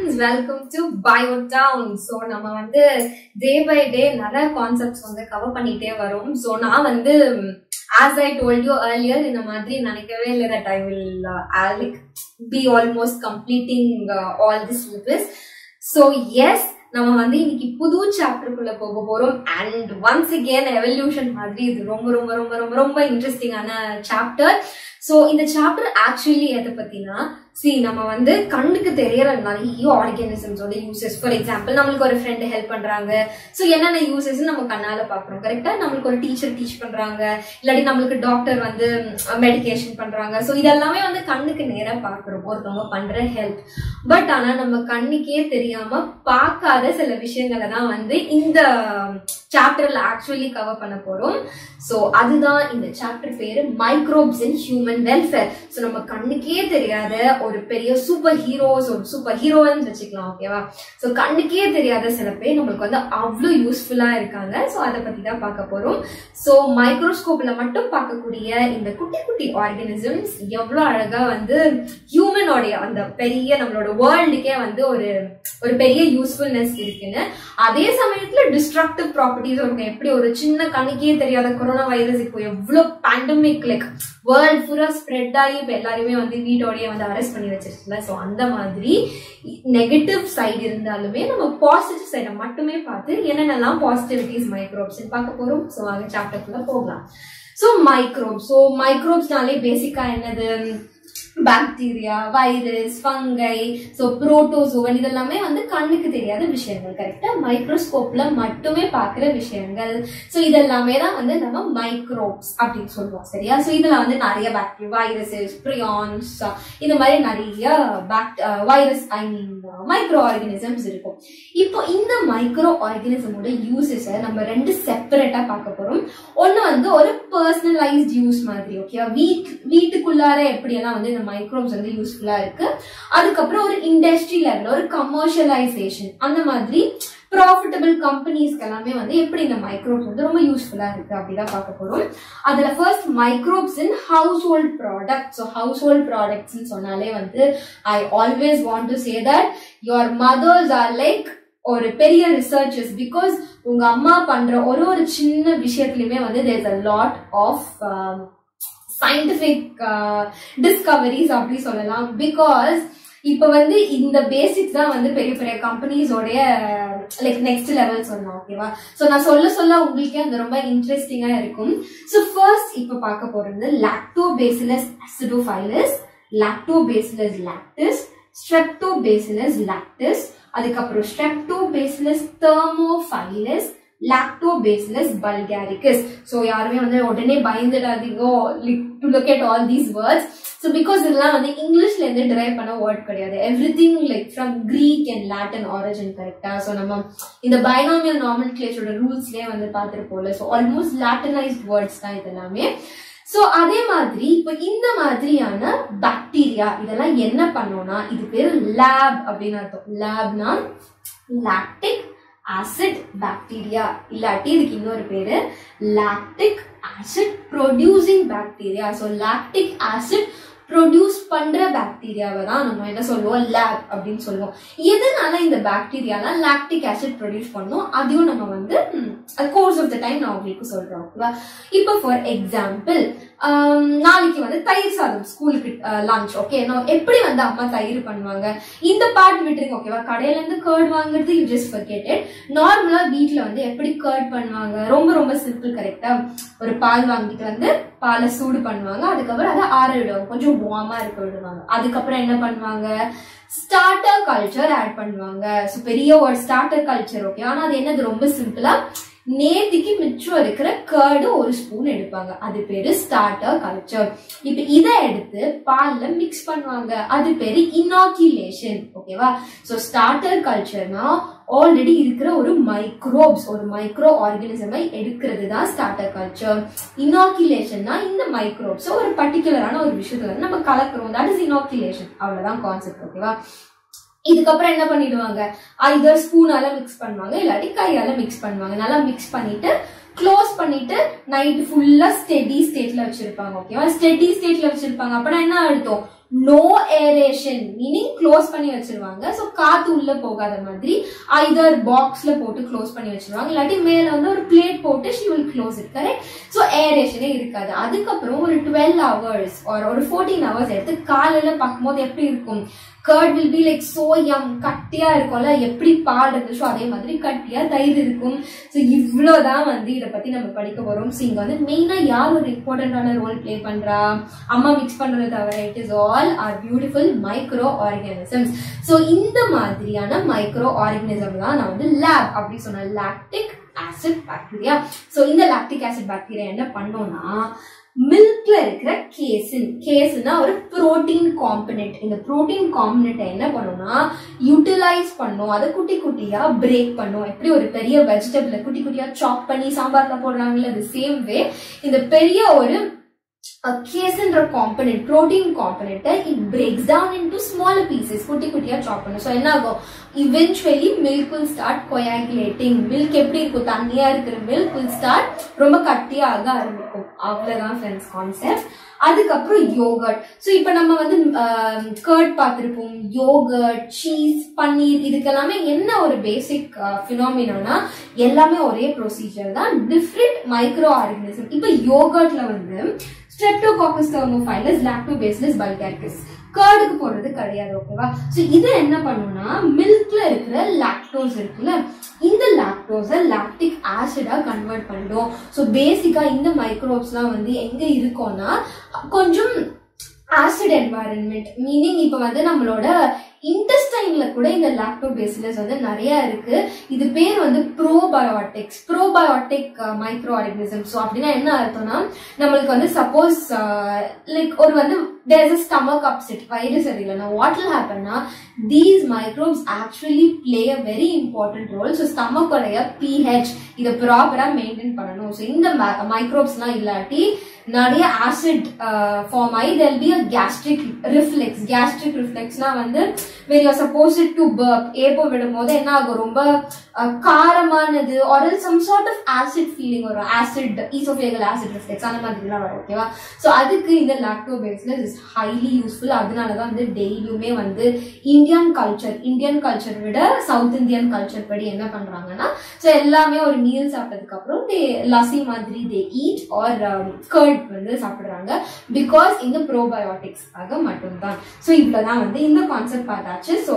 friends welcome to bio town so நம்ம வந்து day by day நிறைய கான்செப்ட்ஸ் வந்து கவர் பண்ணிட்டே வரோம் ஸோ நான் வந்து as I told you earlier இந்த மாதிரி நினைக்கவே இல்லை that I will like be almost completing all the syllabus so yes நம்ம வந்து இன்னைக்கு புது சாப்டருக்குள்ள போக போறோம் அண்ட் ஒன்ஸ் அகேன் எவல்யூஷன் மாதிரி இது ரொம்ப ரொம்ப ரொம்ப ரொம்ப ரொம்ப இன்ட்ரெஸ்டிங்கான சாப்டர் ஸோ இந்த சாப்டர் ஆக்சுவலி எதை பத்தினா சி நம்ம வந்து கண்ணுக்கு தெரியற நிறைய ஆர்கானிசம்ஸோட யூசஸ் ஃபார் எக்ஸாம்பிள் நம்மளுக்கு ஒரு ஃப்ரெண்டு ஹெல்ப் பண்றாங்க ஸோ என்னென்ன யூசஸ் நம்ம கண்ணால பாக்குறோம் கரெக்டா நம்மளுக்கு ஒரு டீச்சர் டீச் பண்றாங்க இல்லாட்டி நம்மளுக்கு டாக்டர் வந்து மெடிகேஷன் பண்றாங்க ஸோ இதெல்லாமே வந்து கண்ணுக்கு நேரா பாக்குறோம் ஒருத்தவங்க பண்ற ஹெல்ப் பட் ஆனா நம்ம கண்ணுக்கே தெரியாம பார்க்காத சில விஷயங்களை தான் வந்து இந்த சாப்டர்ல ஆக்சுவலி கவர் பண்ண போறோம் ஸோ அதுதான் இந்த சாப்டர் பேரு microbes in human welfare so நம்ம கண்ணுக்கே தெரியாத ஒரு பெரிய சூப்பர் ஹீரோஸ் ஒரு சூப்பர் ஹீரோயின்ஸ் வச்சுக்கலாம் ஓகேவா ஸோ கண்ணுக்கே தெரியாத சில பேர் நம்மளுக்கு வந்து அவ்வளோ யூஸ்ஃபுல்லா இருக்காங்க ஸோ அதை பத்தி தான் பார்க்க போறோம் ஸோ மைக்ரோஸ்கோப்ல மட்டும் பார்க்கக்கூடிய இந்த குட்டி குட்டி ஆர்கானிசம்ஸ் எவ்வளோ அழகா வந்து ஹியூமனோடைய அந்த பெரிய நம்மளோட வேர்ல்டுக்கே வந்து ஒரு ஒரு பெரிய யூஸ்ஃபுல்னஸ் இருக்குன்னு அதே சமயத்துல டிஸ்ட்ரக்டிவ் ப்ராப்பர்ட்டிஸ் இருக்கும் எப்படி ஒரு சின்ன கண்ணுக்கே தெரியாத கொரோனா வைரஸ் இப்போ எவ்வளவு பேண்டமிக் லைக் வேர்ல்ட் ஃபுல்லா ஸ்ப்ரெட் ஆகி இப்போ எல்லாருமே வந்து வீட்டோடய வந்து அரெஸ்ட் பண்ணி வச்சிருச்சுல ஸோ அந்த மாதிரி நெகட்டிவ் சைடு இருந்தாலுமே நம்ம பாசிட்டிவ் சைடை மட்டுமே பார்த்து என்னென்னலாம் பாசிட்டிவிட்டிஸ் மைக்ரோப்ஸ் பார்க்க போறோம் ஸோ அங்கே சாப்டர்க்குள்ள போகலாம் ஸோ மைக்ரோப் ஸோ மைக்ரோப்ஸ்னாலே பேசிக்கா என்னது bacteria virus fungi so protozoan இதெல்லாமே வந்து கண்ணுக்கு தெரியாத விஷயங்கள் கரெக்டா மைக்ரோஸ்கோப்ல மட்டுமே பார்க்குற விஷயங்கள் ஸோ இதெல்லாமே தான் வந்து நம்ம மைக்ரோப்ஸ் அப்படின்னு சொல்லுவோம் சரியா ஸோ இதுல வந்து நிறைய பாக்டீரியா வைரஸஸ் ப்ரியான்ஸ் இந்த மாதிரி நிறைய பாக்ட் virus I mean microorganisms இருக்கும் இப்போ இந்த மைக்ரோ ஆர்கானிசமோட யூசஸை நம்ம ரெண்டு செப்பரேட்டா பார்க்க போறோம் ஒன்னு வந்து ஒரு பர்சனலைஸ்ட் யூஸ் மாதிரி ஓகே வீட் வீட்டுக்குள்ளார எப்படியெல்லாம் வந்து இந்த மைக்ரோப்ஸ் வந்து யூஸ்ஃபுல்லா இருக்கு அதுக்கப்புறம் ஒரு இண்டஸ்ட்ரி லெவல் ஒரு கமர்ஷியலைசேஷன் அந்த மாதிரி ப்ராஃபிட்டபிள் கம்பெனிஸ்க்கு எல்லாமே வந்து எப்படி இந்த மைக்ரோப்ஸ் வந்து ரொம்ப யூஸ்ஃபுல்லா இருக்கு அப்படிதான் பார்க்க போறோம் அதுல first microbes in household product so household products சொன்னாலே வந்து I always want to say that your mothers are like ஒரு பெரிய ரிசர்ச்சஸ் பிகாஸ் உங்க அம்மா பண்ற ஒரு ஒரு சின்ன விஷயத்துலயுமே வந்து there's a lot of scientific discoveries அப்படி சொல்லலாம் பிகாஸ் இப்ப வந்து இந்த பேசிக்ஸ் தான் வந்து பெரிய பெரிய கம்பெனிஸோடைய லைக் நெக்ஸ்ட் லெவல் சொல்லலாம் ஓகேவா ஸோ நான் சொல்ல சொல்ல உங்களுக்கே அந்த ரொம்ப இன்ட்ரெஸ்டிங்கா இருக்கும் ஸோ ஃபர்ஸ்ட் இப்ப பார்க்க போறது lactobacillus acidophilus lactobacillus lactis streptobacillus lactis அதுக்கப்புறம் streptobacillus thermophilus lactobacillus bulgaricus so யாருமே வந்து உடனே பயந்துடாதீங்க to look at all these words so because இதெல்லாம் வந்து இங்கிலீஷ்ல இருந்து டிரைவ் பண்ண வேர்ட் கிடையாது everything like from Greek and Latin origin கரெக்டா ஸோ நம்ம இந்த பைனாமியல் நார்மல் கிளேஸோட ரூல்ஸ்லேயே வந்து பார்த்துருப்போம்ல ஸோ ஆல்மோஸ்ட் லாட்டினைஸ்ட் வேர்ட்ஸ் தான் இதெல்லாமே ஸோ அதே மாதிரி இப்போ இந்த மாதிரியான பாக்டீரியா இதெல்லாம் என்ன பண்ணோம்னா இது பேர் லேப் அப்படின்னு அர்த்தம் லேப்னா லாக்டிக் ஆசிட் பாக்டீரியா இல்லாட்டி இதுக்கு இன்னொரு பேரு lactic acid producing bacteria so lactic acid produce பண்ற பாக்டீரியாவை தான் நம்ம என்ன சொல்லுவோம் லேப் அப்படின்னு சொல்லுவோம் எதனால இந்த பாக்டீரியாலாம் லாக்டிக் ஆசிட் ப்ரொடியூஸ் பண்ணும் அதையும் நம்ம வந்து கோர்ஸ் ஆஃப் த டைம் நான் உங்களுக்கு சொல்றேன் ஓகேவா இப்போ ஃபார் எக்ஸாம்பிள் நாளைக்கு வந்து தயிர் சாதம் ஸ்கூலுக்கு லஞ்ச் ஓகே எப்படி வந்து அம்மா தயிர் பண்ணுவாங்க இந்த பார்ட் விட்டுருங்க ஓகேவா கடையில இருந்து கேர்ட் வாங்குறது யூ ஜஸ்ட் ஃபர்கெட்டட் நார்மலா வீட்ல வந்து எப்படி கேர்ட் பண்ணுவாங்க ரொம்ப ரொம்ப சிம்பிள் கரெக்டா ஒரு பால் வாங்கிட்டு வந்து பாலை சூடு பண்ணுவாங்க அதுக்கப்புறம் அதை ஆற விடுவாங்க கொஞ்சம் வார்மா இருக்க விடுவாங்க அதுக்கப்புறம் என்ன பண்ணுவாங்க ஸ்டார்டர் கல்ச்சர் ஆட் பண்ணுவாங்க ஸோ பெரிய ஒரு ஸ்டார்டர் கல்ச்சர் ஓகே ஆனா அது என்னது ரொம்ப சிம்பிளா நேத்திக்கு மிச்சம் இருக்கிற கேர்டு ஒரு ஸ்பூன் எடுப்பாங்க அது பேரு ஸ்டார்டர் கல்ச்சர் இப்ப இதை எடுத்து பால்ல மிக்ஸ் பண்ணுவாங்க அது பேரு இனாக்குலேஷன் ஓகேவா சோ ஸ்டார்டர் கல்ச்சர்னா ஆல்ரெடி இருக்கிற ஒரு மைக்ரோப்ஸ் ஒரு மைக்ரோ ஆர்கானிசமை எடுக்கிறது தான் ஸ்டார்டர் கல்ச்சர் இனாக்குலேஷன்னா இந்த மைக்ரோப்ஸ் ஒரு பர்டிகுலரான ஒரு விஷயத்துல வந்து நம்ம கலக்குறோம் தட் இஸ் இனாக்குலேஷன் அவ்வளவுதான் கான்செப்ட் ஓகேவா இதுக்கப்புறம் என்ன பண்ணிடுவாங்க ஐதர் ஸ்பூனால மிக்ஸ் பண்ணுவாங்க இல்லாட்டி கையால மிக்ஸ் பண்ணுவாங்க நல்லா மிக்ஸ் பண்ணிட்டு க்ளோஸ் பண்ணிட்டு நைட் ஃபுல்லா ஸ்டெடி ஸ்டேட்ல வச்சிருப்பாங்க ஓகேவா ஸ்டெடி ஸ்டேட்ல வச்சிருப்பாங்க அப்படின்னா என்ன அர்த்தம் நோ ஏரேஷன் மீனிங் க்ளோஸ் பண்ணி வச்சிருவாங்க ஸோ காத்து உள்ள போகாத மாதிரி ஐதர் பாக்ஸ்ல போட்டு க்ளோஸ் பண்ணி வச்சிருவாங்க இல்லாட்டி மேல வந்து ஒரு பிளேட் போட்டு she will close it correct so ஏரேஷனே இருக்காது அதுக்கப்புறம் ஒரு டுவெல் ஹவர்ஸ் ஒரு ஃபோர்டீன் ஹவர்ஸ் எடுத்து காலையில பார்க்கும்போது எப்படி இருக்கும் curd will be like so yum கட்டியா இருக்கும்ல எப்படி பால் இருந்துச்சோ அதே மாதிரி கட்டியா தயிர் இருக்கும் ஸோ இவ்வளவுதான் வந்து இதை பத்தி நம்ம படிக்க போறோம் ஸோ இங்க வந்து மெயினா யார் ஒரு இம்பார்ட்டன்டான ரோல் ப்ளே பண்றா அம்மா மிக்ஸ் பண்றது தவிர it is all are beautiful micro organisms so இந்த மாதிரியான மைக்ரோ ஆர்கானிசம் தான் நான் வந்து லேப் அப்படி சொன்னேன் லாக்டிக் ஆசிட் பாக்டீரியா ஸோ இந்த லாக்டிக் ஆசிட் பாக்டீரியா என்ன பண்ணோம்னா மில்க்ல இருக்கிற கேசின் கேஸ்னா ஒரு புரோட்டீன் காம்பனெண்ட் இந்த புரோட்டீன் காம்பனெண்ட் என்ன பண்ணும்னா யூட்டிலைஸ் பண்ணும் அதை குட்டி குட்டியா பிரேக் பண்ணும் எப்படி ஒரு பெரிய வெஜிடபிள் குட்டி குட்டியா சாப் பண்ணி சாம்பார்ல போடுறாங்கல்ல அது சேம் வே இந்த பெரிய ஒரு கேஸ்ன்ற காம்பனெண்ட் புரோட்டீன் காம்பனெண்ட்டை it breaks down into small pieces குட்டி குட்டியா சாப் பண்ணும் ஸோ என்ன ஆகும் eventually milk will start coagulating milk எப்படி இருக்கும் தண்ணியா இருக்கிற மில்க் வில் ஸ்டார்ட் ரொம்ப கட்டியாக ஆரம்பிக்கும் அவ்வளவுதான் ஃப்ரெண்ட்ஸ் கான்செப்ட் அதுக்கப்புறம் யோகர்ட் ஸோ இப்போ நம்ம வந்து கர்ட் பார்த்துருப்போம் யோகர்ட் சீஸ் பன்னீர் இதுக்கெல்லாமே என்ன ஒரு பேசிக் ஃபினாமினா எல்லாமே ஒரே ப்ரொசீஜர் தான் டிஃப்ரெண்ட் மைக்ரோ ஆர்கனிசம் இப்போ யோகர்ட்ல வந்து ஸ்ட்ரெப்டோகாக்கஸ் தெர்மோஃபைலஸ் லாக்டோபேசிலஸ் பல்காரிகஸ் கர்டுக்கு போடுறது கிடையாது ஓகேவா ஸோ இது என்ன பண்ணும்னா மில்க்ல இருக்கிற லாக்டோஸ் இருக்குல்ல இந்த லாக்டோஸை லாக்டிக் ஆசிடா கன்வெர்ட் பண்ணிடும் ஸோ பேசிக்கா இந்த மைக்ரோப்ஸ்லாம் வந்து எங்க இருக்கோம்னா கொஞ்சம் ஆசிட் என்வாயன்மெண்ட் மீனிங் இப்போ வந்து நம்மளோட இன்டெஸ்டைன்ல கூட இந்த லாக்டோபேசிலஸ் வந்து நிறைய இருக்கு இது பேர் வந்து probiotics probiotic microorganism so அப்படின்னா என்ன அர்த்தம்னா நம்மளுக்கு வந்து சப்போஸ் லைக் ஒரு வந்து தேர் இஸ் ஸ்டமக் அப்செட் வயிறு சரியில்லைனா வாட் வில் ஹேப்பன்னா these microbes actually play a very important role so ஸ்டமக்கோடைய பிஹெச் இதை ப்ராப்பரா மெயின்டைன் பண்ணணும் ஸோ இந்த மைக்ரோப்ஸ்லாம் இல்லாட்டி நிறைய ஆசிட் ஃபார்ம் ஆகி there'll be a gastric reflex gastric ரிஃப்ளெக்ஸ்னா வந்து when you suppose to burp ஏப்போ விடும்போது என்ன ஆகும் ரொம்ப காரமானது or some sort of acid feeling வரும் ஆசிட் ஈசோஃபேகல் ஆசிட் ரிஃப்ளெக்ஸ் அந்த மாதிரிலாம் வரும் ஓகேவா ஸோ அதுக்கு இந்த லாக்டோபேஸ்ல இஸ் ஹைலி யூஸ்ஃபுல் அதனால தான் வந்து டெய்லியுமே வந்து இந்தியன் கல்ச்சர் இந்தியன் கல்ச்சர் விட சவுத் இந்தியன் கல்ச்சர் படி என்ன பண்றாங்கன்னா ஸோ எல்லாமே ஒரு மீல் சாப்பிட்டதுக்கு அப்புறம் தே லசி மாதிரி தே ஈட் ஆர் கர்ட் வந்து சாப்பிடுறாங்க பிகாஸ் இந்த ப்ரோபயோட்டிக்ஸ்க்காக மட்டும்தான் ஸோ இவ்வளோதான் வந்து இந்த கான்செப்ட் பார்த்தாச்சு ஸோ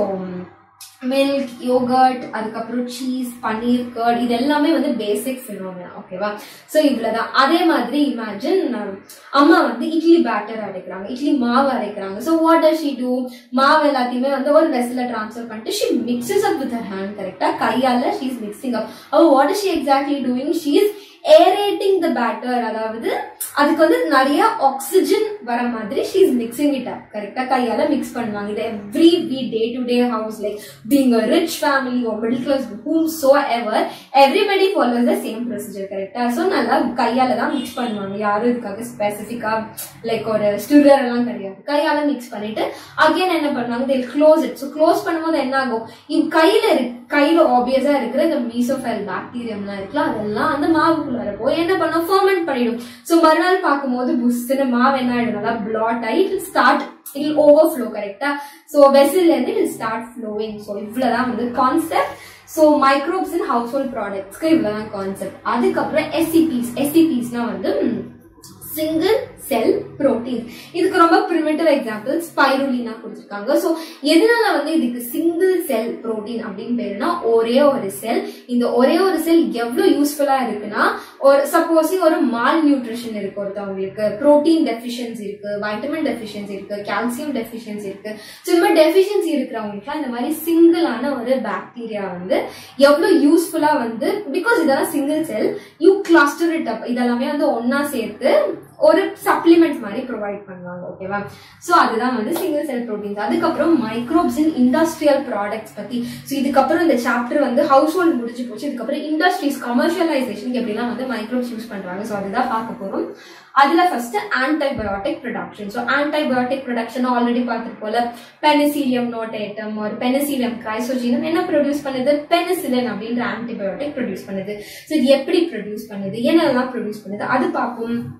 மில்க் யோகர்ட் அதுக்கப்புறம் சீஸ் பன்னீர் கர்ட் இது எல்லாமே வந்து பேசிக் ஃபினோமினா ஓகேவா ஸோ இவ்வளோதான் அதே மாதிரி இமேஜின் அம்மா வந்து இட்லி பேட்டர் அரைக்கிறாங்க இட்லி மாவு அரைக்கிறாங்க ஸோ வாட் ஷீ டூ மாவு எல்லாத்தையுமே வந்து ஒரு வெஸ்ல ட்ரான்ஸ்ஃபர் பண்ணிட்டு she mixes up with hand correct கையால ஷீ இஸ் மிக்சிங் அப் அவ what she exactly doing she is aerating the batter அதாவது அதுக்கு வந்து நிறைய ஆக்சிஜன் வர மாதிரி she is mixing it up கரெக்டா கையால மிக்ஸ் பண்ணுவாங்க இது every we day to day house like being a rich family ஒரு middle class hmm so ever everybody follows the same procedure கரெக்டா ஸோ நல்லா கையால தான் மிக்ஸ் பண்ணுவாங்க யாரும் இதுக்காக ஸ்பெசிஃபிக்கா லைக் ஒரு ஸ்டூடர் எல்லாம் கிடையாது கையால மிக்ஸ் பண்ணிட்டு அகைன் என்ன பண்ணுவாங்க they close it so close பண்ணும்போது என்ன ஆகும் இவ் கையில இருக்கு கையில ஆப்வியஸா இருக்கிற இந்த மீசோஃபைல் பாக்டீரியம்லாம் இருக்குல்ல அதெல்லாம் அந்த மாவுக்குள்ளார போய் என்ன பண்ணும் ஃபர்மெண்ட் பண்ணிடும் ஸோ மறுநாள் பார்க்கும்போது புஷ்னு மாவு என்ன ஆயிடும் நல்லா பிளாட் ஆகி it start it overflow கரெக்டா ஸோ வெசில்ல இருந்து இட் ஸ்டார்ட் ஃப்ளோவிங் ஸோ இவ்வளவுதான் வந்து concept so microbes in household ப்ராடக்ட்ஸ்க்கு இவ்வளவுதான் கான்செப்ட் அதுக்கப்புறம் எஸ்சிபிஸ் எஸ்சிபிஸ்னா வந்து சிங்கிள் செல் புரோட்டீன் இதுக்கு ரொம்ப ப்ரிமிட்டிவ் எக்ஸாம்பிள் ஸ்பைருலினா கொடுத்துருக்காங்க ஸோ எதனால வந்து இதுக்கு சிங்கிள் செல் புரோட்டீன் அப்படின்னு பேருனா ஒரே ஒரு செல் இந்த ஒரே ஒரு செல் எவ்வளவு யூஸ்ஃபுல்லா இருக்குன்னா ஒரு சப்போஸிங் ஒரு மால் நியூட்ரிஷன் இருக்கு ஒருத்தவங்களுக்கு புரோட்டீன் டெஃபிஷியன்சி இருக்கு வைட்டமின் டெஃபிஷியன்சி இருக்கு கால்சியம் டெஃபிஷியன்சி இருக்கு ஸோ இந்த மாதிரி டெஃபிஷியன்சி இருக்கிறவங்களுக்குலாம் இந்த மாதிரி சிங்கிளான ஒரு பாக்டீரியா வந்து எவ்வளவு யூஸ்ஃபுல்லா வந்து பிகாஸ் இதெல்லாம் single cell you cluster it up இதெல்லாமே வந்து ஒன்னா சேர்த்து ஒரு சப்ளிமெண்ட் மாதிரி ப்ரொவைட் பண்ணுவாங்க ஓகேவா ஸோ அதுதான் வந்து சிங்கிள் செல் ப்ரோட்டீன்ஸ் அதுக்கப்புறம் மைக்ரோப்ஸ் இன் இண்டஸ்ட்ரியல் ப்ராடக்ட்ஸ் பத்தி ஸோ இதுக்கப்புறம் இந்த சாப்டர் வந்து ஹவுஸ் ஹோல்ட் முடிஞ்சு போச்சு இதுக்கப்புறம் இண்டஸ்ட்ரீஸ் கமர்ஷியலைசேஷன் எப்படிலாம் வந்து மைக்ரோப்ஸ் யூஸ் பண்றாங்க ஸோ அதுதான் பார்க்க போறோம் அதுல first antibiotic production so antibiotic production already பார்த்துட்டு போல பெனிசிலியம் நோட்டேட்டம் ஒரு பெனிசிலியம் கிரைசோஜினம் என்ன ப்ரொடியூஸ் பண்ணுது பெனிசிலின் அப்படின்ற ஆன்டிபயோட்டிக் ப்ரொடியூஸ் பண்ணுது ஸோ இது எப்படி ப்ரொடியூஸ் பண்ணுது என்னெல்லாம் ப்ரொடியூஸ் பண்ணுது அது பார்ப்போம்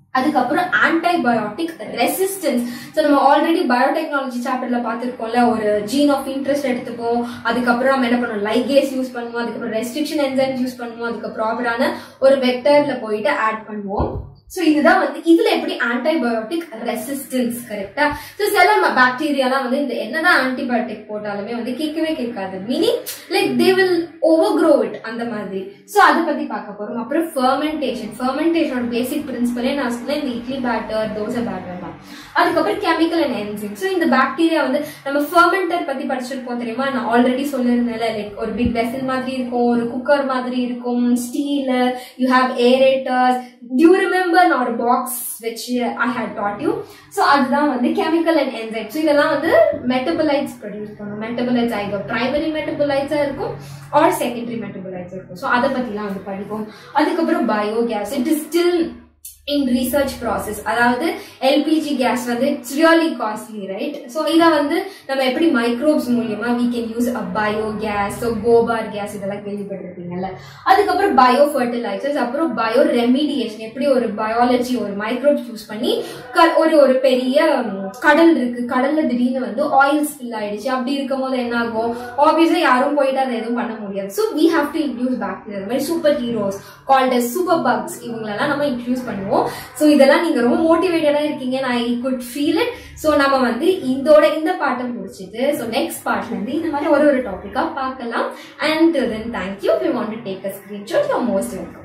அதுக்கப்புறம் ஆன்டைபயோட்டிக் ரெசிஸ்டன்ஸ் ஸோ நம்ம ஆல்ரெடி பயோடெக்னாலஜி சாப்டர்ல பார்த்துருக்கோம்ல ஒரு ஜீன் ஆஃப் இன்ட்ரெஸ்ட் எடுத்துப்போம் அதுக்கப்புறம் நம்ம என்ன பண்ணுவோம் லைகேஸ் யூஸ் பண்ணுவோம் அதுக்கப்புறம் ரெஸ்ட்ரிக்ஷன் என்சைம்ஸ் யூஸ் பண்ணுவோம் அதுக்கு ப்ராப்பரான ஒரு வெக்டர்ல போயிட்டு ஆட் பண்ணுவோம் ஸோ இதுதான் வந்து இதுல எப்படி ஆன்டிபயோட்டிக் ரெசிஸ்டன்ஸ் கரெக்டா ஸோ சில பாக்டீரியாலாம் வந்து இந்த என்னதான் ஆன்டிபயோட்டிக் போட்டாலுமே வந்து கேட்கவே கேட்காது meaning like they will over grow it அந்த மாதிரி ஸோ அதை பத்தி பார்க்க போறோம் அப்புறம் ஃபர்மெண்டேஷன் ஃபர்மெண்டேஷனோட பேசிக் பிரின்சிபலே நான் சொன்னேன் இந்த இட்லி பேட்டர் தோசை பேட்டர் தான் அதுக்கப்புறம் கெமிக்கல் அண்ட் என்சிம் ஸோ இந்த பாக்டீரியா வந்து நம்ம ஃபர்மெண்டர் பத்தி படிச்சிருப்போம் தெரியுமா நான் ஆல்ரெடி சொல்லியிருந்தேன்ல லைக் ஒரு பிக் வெசல் மாதிரி இருக்கும் ஒரு குக்கர் மாதிரி இருக்கும் steel you have aerators do you remember ஒரு box which I had taught you so அதுதான் வந்து கெமிக்கல் அண்ட் என்சைம் ஸோ இதெல்லாம் வந்து மெட்டபலைட்ஸ் ப்ரொடியூஸ் பண்ணும் மெட்டபலைட்ஸ் ஆகிடும் பிரைமரி மெட்டபலைட்ஸாக இருக்கும் ஆர் செகண்டரி மெட்டபலைட்ஸ் இருக்கும் ஸோ அதை பற்றிலாம் வந்து படிப்போம் அதுக்கப்புறம் biogas it is still in research process அதாவது எல்பிஜி கேஸ் வந்து it's really costly right so இதை வந்து நம்ம எப்படி மைக்ரோப்ஸ் மூலியமா we can use a bio gas so gobar gas இதெல்லாம் கேள்விப்பட்டிருப்பீங்கல்ல அதுக்கப்புறம் பயோ ஃபர்டிலைசர்ஸ் அப்புறம் பயோ ரெமிடியேஷன் எப்படி ஒரு பயாலஜி ஒரு மைக்ரோப்ஸ் யூஸ் பண்ணி க- ஒரு ஒரு பெரிய ம், கடல் இருக்கு கடல்ல திடீர்னு வந்து ஆயில் ஸ்பில் ஆயிடுச்சு அப்படி இருக்கும் போது என்ன ஆகும் ஆப்வியஸா யாரும் போயிட்டு அதை எதுவும் பண்ண முடியாது so we have to include bacteria மாதிரி super heroes called super bugs இவங்களெல்லாம் நம்ம இன்ட்ரடியூஸ் பண்ணுவோம் ஸோ இதெல்லாம் நீங்க ரொம்ப மோட்டிவேட்டடா இருக்கீங்க நான் I good feel it so நம்ம வந்து இதோட இந்த பாட்டை முடிச்சிட்டு ஸோ நெக்ஸ்ட் பார்ட்ல இருந்து இந்த மாதிரி ஒரு ஒரு டாபிக்கா பார்க்கலாம் and then thank you we want to take a screenshot you most welcome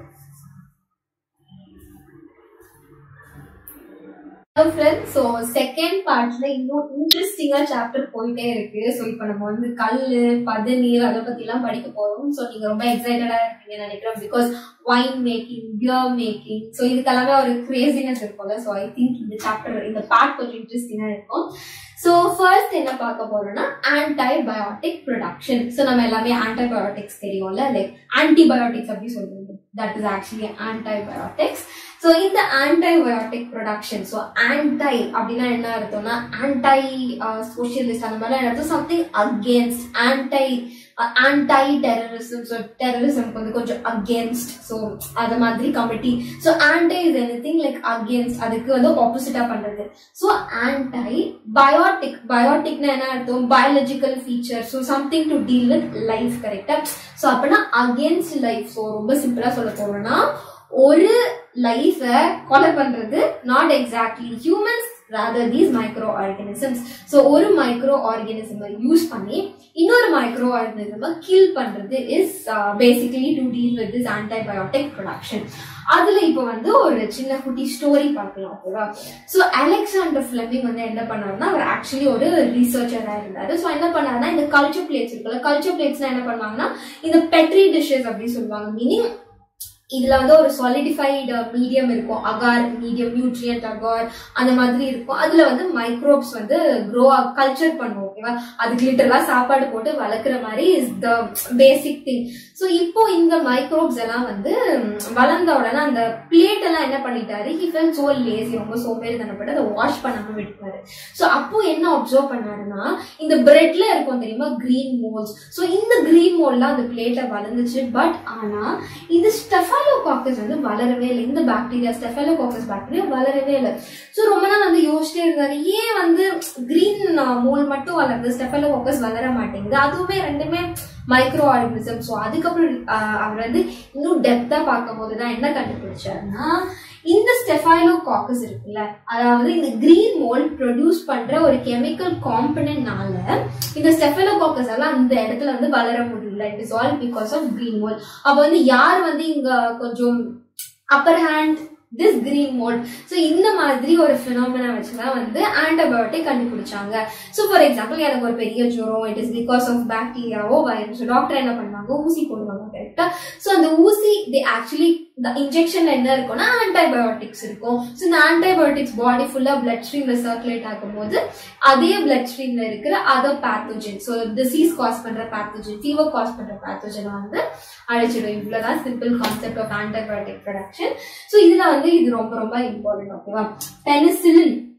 hello friends so second பார்ட்ல இன்னும் இன்ட்ரெஸ்டிங்கா சாப்டர் போயிட்டே இருக்கு ஸோ இப்போ நம்ம வந்து கல்லு பதநீர் அதை பத்தி எல்லாம் படிக்க போறோம் ஸோ நீங்க ரொம்ப எக்ஸைட்டடா இருப்பீங்கன்னு நினைக்கிறேன் because wine making beer making so இதுக்கெல்லாமே ஒரு கிரேசினஸ் இருக்கும்ல ஸோ ஐ திங்க் இந்த சாப்டர் இந்த பார்ட் கொஞ்சம் இன்ட்ரெஸ்டிங்கா இருக்கும் ஸோ ஃபர்ஸ்ட் என்ன பார்க்க போறோம்னா ஆன்டிபயோட்டிக் ப்ரொடக்ஷன் ஸோ நம்ம எல்லாமே ஆன்டிபயோட்டிக்ஸ் தெரியும்ல லைக் ஆன்டிபயோட்டிக்ஸ் அப்படி சொல்றது that is actually antibiotics so இந்த ஆன்டிபயோட்டிக் ப்ரொடக்ஷன் ஸோ ஆன்டை அப்படின்னா என்ன அர்த்தம்னா ஆன்டை சோஷியலிஸ்ட் அந்த மாதிரிலாம் அர்த்தம் something against anti anti terrorism so டெரரிசம்க்கு வந்து கொஞ்சம் அகேன்ஸ்ட் ஸோ அது மாதிரி committee so anti is any thing like against அதுக்கு வந்து ஆப்போசிட்டா பண்றது ஸோ ஆன்டை பயோட்டிக் பயோட்டிக்னா என்ன அர்த்தம் biological feature so something to deal with life கரெக்டா ஸோ அப்படின்னா அகேன்ஸ்ட் லைஃப் ஸோ ரொம்ப சிம்பிளா சொல்ல போறோம்னா ஒரு லைஃபை கொலை பண்றது not exactly humans rather these micro organisms so ஒரு மைக்ரோ ஆர்கானிசமை யூஸ் பண்ணி இன்னொரு மைக்ரோ ஆர்கானிசமை கில் பண்றது is basically to deal with this antibiotic production அதுல இப்போ வந்து ஒரு சின்ன குட்டி ஸ்டோரி பார்க்கலாம் ஓகேவா ஸோ அலெக்சாண்டர் ஃபிளமிங் வந்து என்ன பண்ணாருன்னா அவர் ஆக்சுவலி ஒரு ரிசர்ச்சரா இருந்தாரு ஸோ என்ன பண்ணாருன்னா இந்த கல்ச்சர் பிளேட்ஸ் இருக்குல்ல கல்ச்சர் பிளேட்ஸ்னா என்ன பண்ணுவாங்கன்னா இந்த பெட்ரி டிஷ்ஷஸ் அப்படின்னு சொல்லுவாங்க மீனிங் இதுல வந்து ஒரு சாலிடிஃபைடு மீடியம் இருக்கும் அகார் மீடியம் நியூட்ரியன்ட் அகார் அந்த மாதிரி இருக்கும் அதுல வந்து மைக்ரோப்ஸ் வந்து க்ரோ கல்ச்சர் பண்ணுவோம் ஓகேவா அதுக்கு லிட்டரலா சாப்பாடு போட்டு வளர்க்குற மாதிரி is the basic thing so இப்போ இந்த மைக்ரோப்ஸ் எல்லாம் வந்து ம், வளர்ந்த உடனே அந்த பிளேட் எல்லாம் என்ன பண்ணிட்டாரு ஹி ஃபெல் சோ லேசி ரொம்ப சோம்பேறி தனப்பட்டு அதை வாஷ் பண்ணாம விட்டுட்டாரு ஸோ அப்போ என்ன அப்சர்வ் பண்ணாருன்னா இந்த பிரெட்ல இருக்கும் தெரியுமா கிரீன் மோல்ஸ் ஸோ இந்த கிரீன் மோல்லாம் அந்த பிளேட்டை வளர்ந்துச்சு பட் ஆனா இந்த ஸ்டெஃபாலோகாக்கஸ் வந்து வளரவே இல்லை இந்த பாக்டீரியா ஸ்டெஃபாலோகாக்கஸ் பாக்டீரியா வளரவே இல்லை ஸோ ரொம்ப நாள் வந்து யோசிச்சிட்டே இருந்தாரு ஏன் வந்து கிரீன் மோல் மட்டும் வளருது ஸ்டெஃபாலோகாக்கஸ் வளர மாட்டேங்குது அதுவுமே ரெண்டுமே மைக்ரோ ஆர்கனிசம் ஸோ அதுக்கப்புறம் ஆஹ், அவர் வந்து இன்னும் டெப்தா பார்க்கும் போது தான் என்ன கண்டுபிடிச்சாருன்னா இந்த ஸ்டெஃபைலோகாக்கஸ் இருக்குல்ல அதாவது இந்த கிரீன் மோல்ட் ப்ரொடியூஸ் பண்ற ஒரு கெமிக்கல் காம்பனன்ட்னால இந்த ஸ்டெஃபைலோகாக்கஸ் எல்லாம் அந்த இடத்துல வந்து வளர முடியல it is all because of green mould அப்ப வந்து யார் வந்து இங்க கொஞ்சம் upper hand this green mould so இந்த மாதிரி ஒரு ஃபினாமினா வச்சுதான் வந்து ஆன்டிபயோட்டிக் கண்டுபிடிச்சாங்க ஸோ ஃபார் எக்ஸாம்பிள் எனக்கு ஒரு பெரிய ஜுரம் இட் இஸ் பிகாஸ் ஆஃப் பாக்டீரியாவோ வைரஸ் டாக்டர் என்ன பண்ணுவாங்க ஊசி போடுவாங்க கரெக்டா ஸோ அந்த ஊசி தி ஆக்சுவலி இந்த இன்ஜெக்ஷன்ல என்ன இருக்கும்னா ஆன்டிபயோட்டிக்ஸ் இருக்கும் ஸோ இந்த ஆன்டிபயோட்டிக்ஸ் பாடி ஃபுல்லா பிளட் ஸ்ட்ரீம்ல சர்க்குலேட் ஆகும்போது அதே பிளட் ஸ்ட்ரீம்ல இருக்கிற other pathogen so disease cause பண்ற பேத்தோஜன் ஃபீவர் காஸ் பண்ற பேத்தோஜனை வந்து அழிச்சிடும் இவ்வளவுதான் simple concept of antibiotic production so இதுல வந்து இது ரொம்ப ரொம்ப இம்பார்ட்டன்ட் ஓகேவா penicillin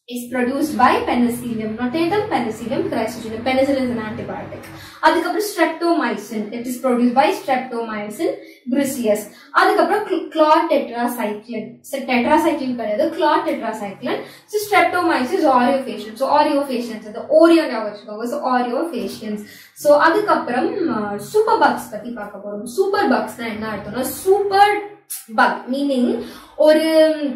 is produced by penicillium notatum penicillium chrysogenum penicillin is an antibiotic அதுக்கப்புறம் streptomycin it is produced by streptomycin bruceus அதுக்கப்புறம் clot tetracycline tetracycline கிடையாது clot tetracycline so streptomycin is aureofaciens so aureofaciens அது oreo ஞாபகம் வச்சுக்கோங்க so aureofaciens so அதுக்கப்புறம் super bugs பத்தி பார்க்க போறோம் சூப்பர் பக்ஸ்னா என்ன அர்த்தம்னா சூப்பர் பக் மீனிங் ஒரு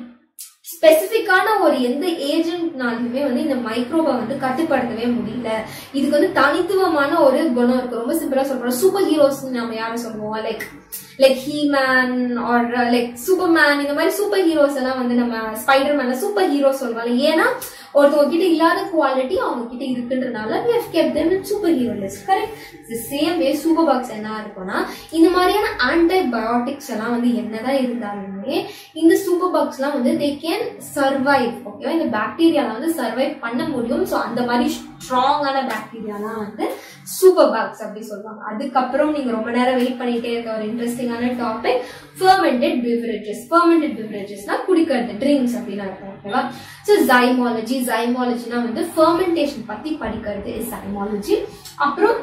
ஸ்பெசிஃபிக்கான ஒரு எந்த ஏஜென்ட்னாலுமே வந்து இந்த மைக்ரோபை வந்து கட்டுப்படுத்தவே முடியல இதுக்கு வந்து தனித்துவமான ஒரு குணம் இருக்கு ரொம்ப சிம்பிளா சொல்றோம் சூப்பர் ஹீரோஸ் நம்ம யாரை சொல்லுவோம் like like He-Man or like Superman இந்த மாதிரி சூப்பர் ஹீரோஸ் எல்லாம் வந்து நம்ம ஸ்பைடர் மேன் சூப்பர் ஹீரோ சொல்லுவாங்க ஏன்னா ஒருத்தவங்க கிட்ட இல்லாத குவாலிட்டி அவங்க கிட்ட இருக்குன்றனால we have kept them in super hero list correct the same way super bugs என்ன இருக்கும்னா இந்த மாதிரியான ஆன்டிபயோட்டிக்ஸ் எல்லாம் வந்து என்னதான் இருந்தாலுமே இந்த சூப்பர் பக்ஸ் எல்லாம் வந்து தே கேன் சர்வைவ் ஓகேவா இந்த பாக்டீரியால வந்து சர்வைவ் பண்ண முடியும் ஸோ அந்த மாதிரி ஸ்ட்ராங்கான பாக்டீரியாலாம் வந்து சூப்பர் பக்ஸ் அப்படி சொல்லுவாங்க அதுக்கப்புறம் நீங்க ரொம்ப நேரம் வெயிட் பண்ணிட்டே இருக்க ஒரு இன்ட்ரெஸ்டிங்கான டாபிக் ஃபர்மெண்டட் பிவரேஜஸ் ஃபர்மெண்டட் பிவரேஜஸ்னா குடிக்கிறது ட்ரிங்க்ஸ் அப்படின்னு அர்த்தம் ஓகேவா ஸோ ஜைமாலஜி ஜைமாலஜினா வந்து ஃபர்மெண்டேஷன் பத்தி படிக்கிறது இஸ் ஜைமாலஜி அப்புறம்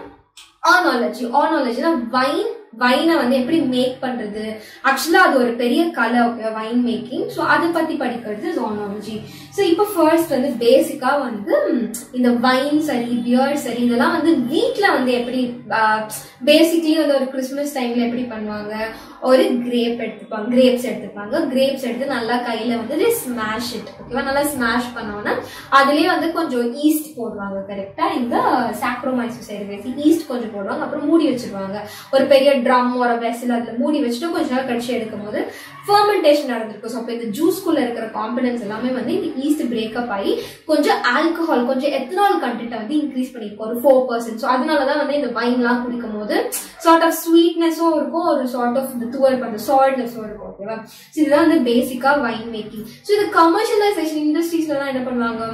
ஆனாலஜி ஆனாலஜினா வைன் வைனை வந்து எப்படி மேக் பண்றது ஆக்சுவலா அது ஒரு பெரிய கலை ஓகே வைன் மேக்கிங் ஸோ அதை பத்தி படிக்கிறது ஜோனாலஜி ஸோ இப்போ ஃபர்ஸ்ட் வந்து பேசிக்கா வந்து இந்த வைன் சரி பியர் சரி இதெல்லாம் வந்து வீட்டில் வந்து எப்படி பேசிக்லி வந்து ஒரு கிறிஸ்மஸ் டைம்ல எப்படி பண்ணுவாங்க ஒரு கிரேப் எடுத்துப்பாங்க கிரேப்ஸ் எடுத்துப்பாங்க கிரேப்ஸ் எடுத்து நல்லா கையில வந்து ஸ்மாஷ் இட் ஓகேவா நல்லா ஸ்மாஷ் பண்ணோன்னா அதுலயே வந்து கொஞ்சம் ஈஸ்ட் போடுவாங்க கரெக்டா இந்த சாக்ரோமைசஸ் பேசி ஈஸ்ட் கொஞ்சம் போடுவாங்க அப்புறம் மூடி வச்சிருவாங்க ஒரு பெரிய ட்ரம் ஒரு வெசல் அதுல மூடி வச்சுட்டு கொஞ்ச நேரம் கழிச்சு எடுக்கும் போது ஃபர்மெண்டேஷன் நடந்திருக்கும் ஸோ அப்போ இந்த ஜூஸ்குள்ள இருக்கிற காம்பனன்ஸ் எல்லாமே வந்து இந்த ஈஸ்ட் பிரேக்கப் ஆகி கொஞ்சம் ஆல்கஹால் கொஞ்சம் எத்தனால் கண்டென்ட்டை வந்து இன்க்ரீஸ் பண்ணிருக்கும் ஒரு ஃபோர் பர்சன்ட் ஸோ அதனாலதான் வந்து இந்த வைன்லாம் குடிக்கும் போது சார்ட் ஆஃப் ஸ்வீட்னஸும் இருக்கும் ஒரு சார்ட் ஆஃப் இந்த துவல் பண்ற சால்ட்னஸும் இருக்கும் ஓகேவா ஸோ இதுதான் வந்து பேசிக்கா வைன் மேக்கிங் ஸோ இது கமர்ஷியலைசேஷன் இண்டஸ்ட்ரீஸ்லாம் என்ன பண்ணுவாங்க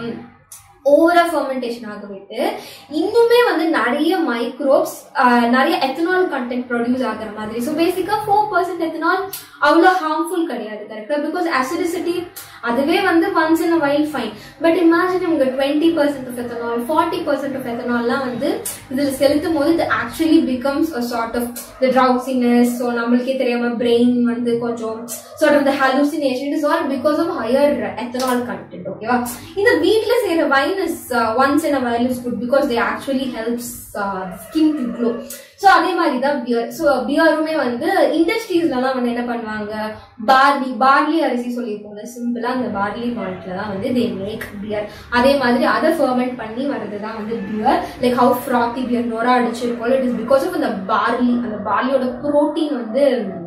ஓவரா ஃபர்மெண்டேஷன் ஆக விட்டு இன்னுமே வந்து நிறைய மைக்ரோப்ஸ் நிறைய எத்தனால் கண்டென்ட் ப்ரொடியூஸ் ஆகிற மாதிரி ஸோ பேசிக்கா ஃபோர் பர்சன்ட் எத்தனால் அவ்வளோ ஹார்ம்ஃபுல் கிடையாது கரெக்டா பிகாஸ் அசிடிசிட்டி அதுவே வந்து once in a while fine but imagine உங்க twenty percent of ethanol forty percent of எத்தனால்லாம் வந்து இதில் செலுத்தும் போது இது actually becomes a sort of the drowsiness so நம்மளுக்கே தெரியாம பிரெயின் வந்து கொஞ்சம் sort of the hallucination is all because of higher ethanol content ஓகேவா இந்த வீட்டில் செய்யற wine is uh, once in a while is good because they actually helps uh, skin to glow so அதே மாதிரி தான் பியர் ஸோ பியருமே வந்து இண்டஸ்ட்ரீஸ்லலாம் வந்து என்ன பண்ணுவாங்க பார்லி பார்லி அரிசி சொல்லியிருப்போம்ல சிம்பிளாக அந்த பார்லி மால்ட்ல தான் வந்து தே மேக் பியர் அதே மாதிரி அதை ஃபர்மெண்ட் பண்ணி வர்றது தான் வந்து beer like how frothy beer நோரா அடிச்சிருக்கோம் இட் இஸ் பிகாஸ் ஆஃப் அந்த பார்லி அந்த பார்லியோட ப்ரோட்டீன் வந்து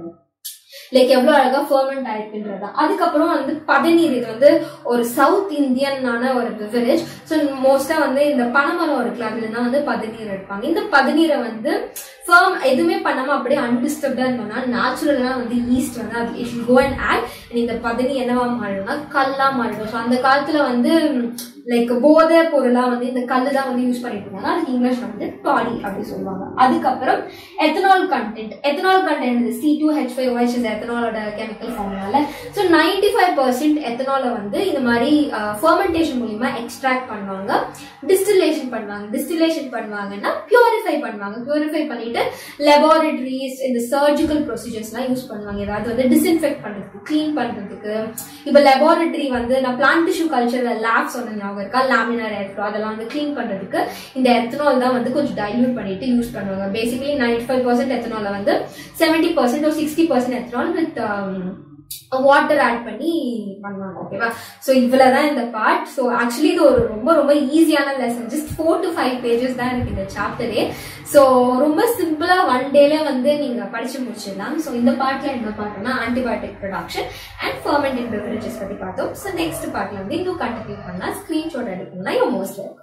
லைக் எவ்வளவு அழகா ஃபர்மெண்ட் ஆயிருக்குன்றதா அதுக்கப்புறம் வந்து பதநீர் இது வந்து ஒரு சவுத் இந்தியனான ஒரு பிவரேஜ் ஸோ மோஸ்டா வந்து இந்த பனைமரம் இருக்குல்ல அதுல தான் வந்து பதநீர் எடுப்பாங்க இந்த பதநீரை வந்து ஃபர்ம் எதுவுமே பண்ணாம அப்படியே அன்டிஸ்டர்ப்டா இருந்தோம்னா நேச்சுரலா வந்து ஈஸ்ட் வந்து அது இட் கோ அண்ட் ஆட் இந்த பதனி என்னவா மாறிடும்னா கல்லா மாறிடும் ஸோ அந்த காலத்துல வந்து லைக் போதை பொருளா வந்து இந்த கல்லு தான் வந்து யூஸ் பண்ணிட்டு இருந்தாங்க அதுக்கு இங்கிலீஷ்ல வந்து டாடி அப்படி சொல்லுவாங்க அதுக்கப்புறம் ethanol content ethanol content C two H five OH எத்தனாலோட கெமிக்கல் ஃபார்முலால ஸோ நைன்டி ஃபைவ் பர்சன்ட் எத்தனால வந்து இந்த மாதிரி ஃபர்மெண்டேஷன் மூலியமா எக்ஸ்ட்ராக்ட் பண்ணுவாங்க டிஸ்டிலேஷன் பண்ணுவாங்க டிஸ்டிலேஷன் பண்ணுவாங்கன்னா பியூரிஃபை பண்ணுவாங்க பியூரிஃபை பண்ணிட்டு லெபார்டரிஸ் இந்த சர்ஜிக்கல் ப்ரொசீஜர்ஸ்லாம் யூஸ் பண்ணுவாங்க ஏதாவது வந்து டிஸ்இன்ஃபெக்ட் பண்றதுக்கு க்ளீன் பண்றதுக்கு இப்போ லெபார்டரி வந்து நான் பிளான்ட் டிஷ்யூ கல்ச்சர்ல லேப் சொன்ன ஞாபகம் இருக்கா லேமினார் ஏர்ஃப்ளோ அதெல்லாம் வந்து க்ளீன் பண்றதுக்கு இந்த எத்தனால் தான் வந்து கொஞ்சம் டைல்யூட் பண்ணிட்டு யூஸ் பண்ணுவாங்க பேசிக்கலி நைன்டி ஃபைவ் பர்சன்ட் எத்தனால வந்து செவன்டி பர்சன்ட் ஒரு sixty percent ethanol with water add பண்ணி பண்ணுவாங்க ஓகேவா ஸோ இவ்வளவுதான் இந்த பார்ட் ஸோ ஆக்சுவலி இது ஒரு ரொம்ப ரொம்ப ஈஸியான lesson just four to five pages தான் இருக்கு இந்த சாப்டரே ஸோ ரொம்ப சிம்பிளா ஒன் டேல வந்து நீங்க படிச்சு முடிச்சிடலாம் ஸோ இந்த பார்ட்ல என்ன பார்த்தோம்னா antibiotic production and fermented beverages பத்தி பார்த்தோம் ஸோ நெக்ஸ்ட் பார்ட்ல வந்து இன்னும் கண்டினியூ பண்ணா ஸ்கிரீன்ஷாட் எடுக்கணும்னா யோ மோஸ்ட் இருக்கும்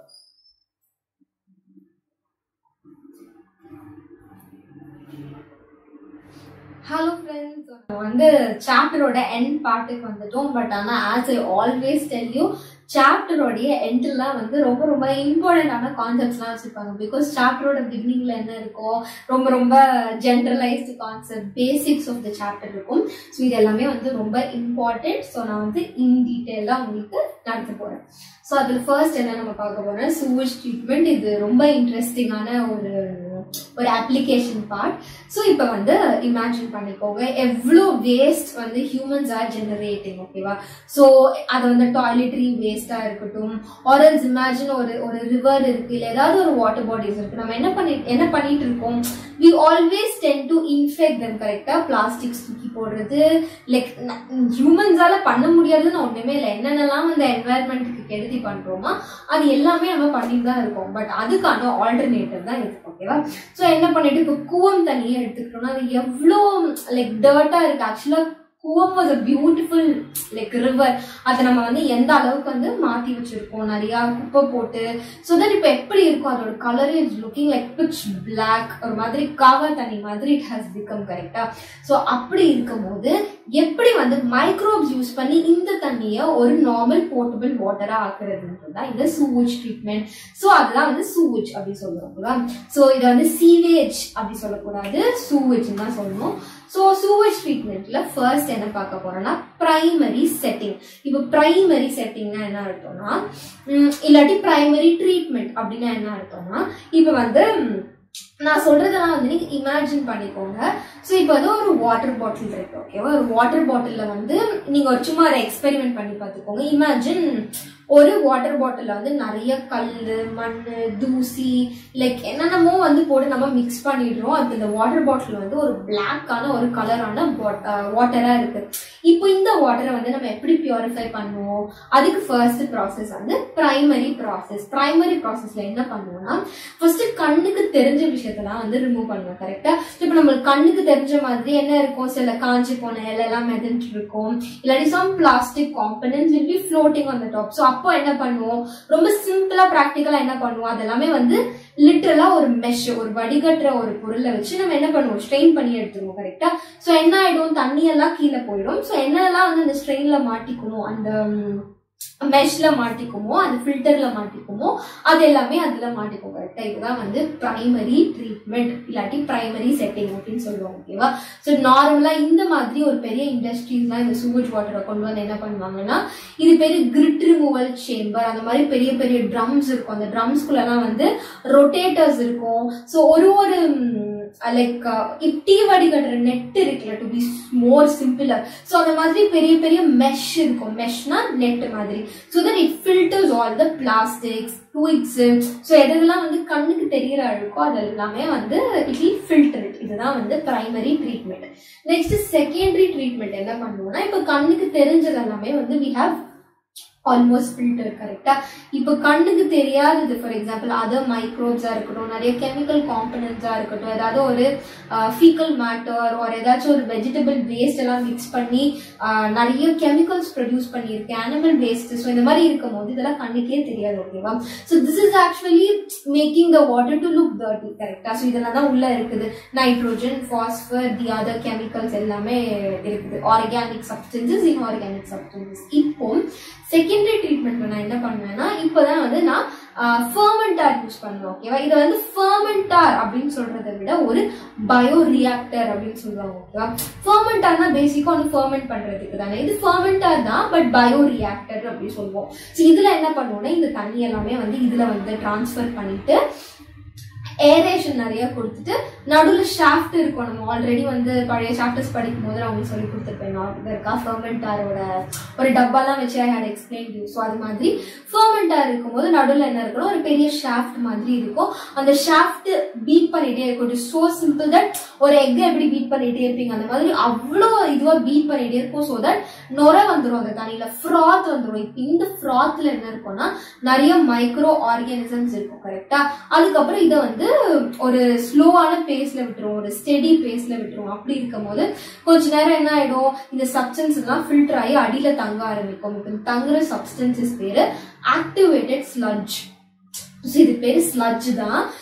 ஹலோ ஃப்ரெண்ட்ஸ் வந்து சாப்டரோட எண்ட் பார்ட்டுக்கு வந்துட்டோம் பட் ஆனால் as I always tell you சாப்டரோடைய எண்ட்லாம் வந்து ரொம்ப ரொம்ப இம்பார்ட்டண்டான கான்செப்ட்ஸ்லாம் வச்சுருப்பாங்க பிகாஸ் சாப்டரோட பிகினிங்ல என்ன இருக்கோ ரொம்ப ரொம்ப generalised concept basics of the chapter இருக்கும் ஸோ இது எல்லாமே வந்து ரொம்ப இம்பார்ட்டன்ட் ஸோ நான் வந்து இன் டீட்டெயிலாக உங்களுக்கு நடத்த போகிறேன் ஸோ அதில் ஃபர்ஸ்ட் என்ன நம்ம பார்க்க போறோம் சூவேஜ் ட்ரீட்மெண்ட் இது ரொம்ப இன்ட்ரெஸ்டிங்கான ஒரு ஒரு அப்ளிகேஷன் பார்ட் ஸோ இப்போ வந்து இமேஜின் பண்ணிக்கோங்க எவ்வளோ வேஸ்ட் வந்து ஹியூமன்ஸ் ஆர் ஜெனரேட்டிங் ஓகேவா ஸோ அது வந்து டாய்லெட்ரி வேஸ்ட்டாக இருக்கட்டும் ஆரல்ஸ் இமேஜின் ஒரு ஒரு ரிவர் இருக்கு இல்லை ஏதாவது ஒரு வாட்டர் பாடிஸ் இருக்கு நம்ம என்ன பண்ணி என்ன பண்ணிட்டு இருக்கோம் we always tend to infect them கரெக்டாக பிளாஸ்டிக்ஸ் தூக்கி போடுறது லைக் ஹியூமன்ஸால பண்ண முடியாதுன்னு ஒன்றுமே இல்லை என்னென்னலாம் அந்த என்வாயர்மெண்ட்டுக்கு கெடுதி பண்ணுறோமோ அது எல்லாமே நம்ம பண்ணிட்டு தான் இருக்கோம் பட் அதுக்கான ஆல்டர்னேட்டிவ் தான் இருக்கு ஓகேவா ஸோ என்ன பண்ணிட்டு இப்போ கூவம் தண்ணியை எடுத்துக்கிட்டோம்னா அது எவ்வளோ லைக் டர்ட்டாக இருக்கு ஆக்சுவலாக Cooum was a beautiful like river அதை நம்ம வந்து எந்த அளவுக்கு வந்து மாற்றி வச்சிருக்கோம் நிறையா குப்பை போட்டு ஸோ தட் இப்போ எப்படி இருக்கும் அதோட colour is looking like pitch black ஒரு மாதிரி காவா தண்ணி மாதிரி இட் ஹாஸ் பிகம் கரெக்டா ஸோ அப்படி இருக்கும்போது எப்படி வந்து மைக்ரோப்ஸ் யூஸ் பண்ணி இந்த தண்ணியை ஒரு நார்மல் போர்ட்டபிள் வாட்டரா ஆக்குறதுன்றது தான் இந்த சூவேஜ் ட்ரீட்மெண்ட் ஸோ அதெல்லாம் வந்து சூவேஜ் அப்படி சொல்லுவோம் ஸோ இதை வந்து சீவேஜ் அப்படி சொல்லக்கூடாது சூவேஜ் தான் சொல்லணும் ஸோ சூவேஜ் ட்ரீட்மெண்ட்ல ஃபர்ஸ்ட் என்ன பார்க்க போறோம்னா பிரைமரி செட்டிங் இப்போ பிரைமரி செட்டிங்னா என்ன அர்த்தம்னா உம், இல்லாட்டி பிரைமரி ட்ரீட்மெண்ட் அப்படின்னா என்ன அர்த்தம்னா இப்போ வந்து உம், நான் சொல்றதெல்லாம் வந்து நீங்க இமேஜின் பண்ணிக்கோங்க ஸோ இப்போ வந்து ஒரு வாட்டர் பாட்டில் இருக்கு ஓகேவா ஒரு வாட்டர் பாட்டில்ல வந்து நீங்க ஒரு சும்மா அதை எக்ஸ்பெரிமெண்ட் பண்ணி பார்த்துக்கோங்க இமேஜின் ஒரு வாட்டர் பாட்டில்ல வந்து நிறைய கல் மண் தூசி லைக் என்னென்னமோ வந்து போட்டு நம்ம மிக்ஸ் பண்ணிடுறோம் அது இந்த வாட்டர் பாட்டில் வந்து ஒரு பிளாக்கான ஒரு கலரான வாட்டரா இருக்கு இப்போ இந்த வாட்டரை வந்து நம்ம எப்படி பியூரிஃபை பண்ணுவோம் அதுக்கு ஃபர்ஸ்ட் ப்ராசஸ் வந்து பிரைமரி ப்ராசஸ் பிரைமரி ப்ராசஸ்ல என்ன பண்ணுவோம்னா ஃபர்ஸ்ட் கண்ணுக்கு தெரிஞ்ச விஷயத்தெல்லாம் வந்து ரிமூவ் பண்ணுவோம் கரெக்டா இப்போ நம்மளுக்கு கண்ணுக்கு தெரிஞ்ச மாதிரி என்ன இருக்கும் சில காஞ்சி போன இலையெல்லாம் மிதந்துட்டு இருக்கும் இல்லாட்டி some plastic components will be floating on the top so அப்போ என்ன பண்ணுவோம் ரொம்ப சிம்பிளா ப்ராக்டிக்கலா என்ன பண்ணுவோம் அதெல்லாமே வந்து லிட்டரலா ஒரு மெஷ் ஒரு வடிகட்டுற ஒரு பொருளை வச்சு நம்ம என்ன பண்ணுவோம் ஸ்ட்ரெயின் பண்ணி எடுத்துருவோம் கரெக்டா ஸோ என்ன ஆயிடும் தண்ணி எல்லாம் கீழே போயிடும் ஸோ என்னெல்லாம் வந்து அந்த ஸ்ட்ரெயின்ல மாட்டிக்கணும் அந்த மெஷ்ல மாட்டிக்குமோ அந்த ஃபில்டர்ல மாட்டிக்குமோ அது எல்லாமே அதுல மாட்டிக்கும் கரெக்டா இதுதான் வந்து பிரைமரி ட்ரீட்மெண்ட் இல்லாட்டி பிரைமரி செட்டிங் அப்படின்னு சொல்லுவாங்க ஓகேவா ஸோ நார்மலா இந்த மாதிரி ஒரு பெரிய இண்டஸ்ட்ரீஸ்லாம் இந்த சூவேஜ் வாட்டரை கொண்டு வந்து என்ன பண்ணுவாங்கன்னா இது பேரு கிரிட் ரிமூவல் சேம்பர் அந்த மாதிரி பெரிய பெரிய ட்ரம்ஸ் இருக்கும் அந்த ட்ரம்ஸ்குள்ளலாம் வந்து ரொட்டேட்டர்ஸ் இருக்கும் ஸோ ஒரு ஒரு லைக் டீ வடிகட்டுற நெட் இருக்குல்ல to be more simpler so அந்த மாதிரி பெரிய பெரிய மெஷ் இருக்கும் மெஷ்னா நெட் மாதிரி so that it filters all the plastics twigs so எதெல்லாம் வந்து கண்ணுக்கு தெரியற அழுக்கோ அது எல்லாமே வந்து இட் வில் ஃபில்டர் இட் இதுதான் வந்து primary treatment next secondary treatment என்ன பண்ணுவோம்னா இப்போ கண்ணுக்கு தெரிஞ்சது எல்லாமே வந்து வி ஹாவ் ஆல்மோஸ்ட் ஃபில்டர் கரெக்டா இப்போ கண்ணுக்கு தெரியாதது ஃபார் எக்ஸாம்பிள் அதர் மைக்ரோப்ஸா இருக்கட்டும் நிறைய கெமிக்கல் காம்பனன்ஸா இருக்கட்டும் ஏதாவது ஒரு ஃபீக்கல் மேட்டர் ஒரு ஏதாச்சும் ஒரு வெஜிடபிள் வேஸ்ட் எல்லாம் மிக்ஸ் பண்ணி ஆஹ், நிறைய கெமிக்கல்ஸ் ப்ரொடியூஸ் பண்ணியிருக்கு அனிமல் வேஸ்ட் ஸோ இந்த மாதிரி இருக்கும் போது இதெல்லாம் கண்ணுக்கே தெரியாது ஓகேவா so this is actually making the water to look dirty கரெக்டா ஸோ இதெல்லாம் தான் உள்ள இருக்குது nitrogen phosphor the other chemicals எல்லாமே இருக்குது ஆர்கானிக் சப்ஸ்டன்சஸ் இன்ஆர்கானிக் சப்ஸ்டன்சஸ் இப்போ செகண்டரி ட்ரீட்மெண்ட் நான் என்ன பண்ணுவேன்னா இப்போதான் வந்து நான் ஃபர்மெண்டார் யூஸ் பண்ணுவேன் ஓகேவா இதை வந்து ஃபர்மெண்டார் அப்படின்னு சொல்றதை விட ஒரு பயோ ரியாக்டர் அப்படின்னு சொல்லுவாங்க ஓகேவா ஃபர்மெண்டார்னா பேசிக்கா வந்து ஃபர்மெண்ட் பண்றதுக்கு தானே இது ஃபர்மெண்டார் தான் பட் பயோ ரியாக்டர் அப்படின்னு சொல்லுவோம் ஸோ இதுல என்ன பண்ணுவோம்னா இந்த தண்ணி எல்லாமே வந்து இதுல வந்து டிரான்ஸ்ஃபர் பண்ணிட்டு ஏரேஷன் நிறைய கொடுத்துட்டு நடுவில் ஷாஃப்ட் இருக்கும் நம்ம ஆல்ரெடி வந்து பழைய சாப்டர்ஸ் படிக்கும் போது நான் உங்களுக்கு சொல்லி கொடுத்துருப்பேன் நான் இருக்கா ஃபர்மெண்டாரோட ஒரு டப்பாலாம் வச்சு I had explained you so அது மாதிரி ஃபர்மெண்டார் இருக்கும்போது நடுவில் என்ன இருக்கணும் ஒரு பெரிய ஷாஃப்ட் மாதிரி இருக்கும் அந்த ஷாஃப்ட் பீட் பண்ணிட்டே இருக்கும் இட் சோ சிம்பிள் தட் ஒரு எக்கை எப்படி பீட் பண்ணிட்டே இருப்பீங்க அந்த மாதிரி அவ்வளோ இதுவா பீட் பண்ணிட்டே இருக்கும் ஸோ தட் நுர வந்துடும் அந்த தண்ணியில ஃப்ராத் வந்துடும் இப்போ இந்த ஃப்ராத்ல என்ன இருக்கும்னா நிறைய மைக்ரோ ஆர்கானிசம்ஸ் இருக்கும் கரெக்டா அதுக்கப்புறம் இதை வந்து ஒரு ஸ்லோவான பேஸ்ல விட்டுரும் ஒரு ஸ்டெடி பேஸ்ல விட்டுரும் அப்படி இருக்கும் போது கொஞ்ச நேரம் என்ன ஆயிடும் இந்த சப்ஸ்டன்ஸ் எல்லாம் ஃபில்டர் ஆகி அடியில தங்க ஆரம்பிக்கும் இப்போ இந்த தங்குற சப்ஸ்டன்சஸ் பேரு ஆக்டிவேட்டட் ஸ்லட்ஜ் இது பேரு ஸ்லட்ஜ் தான்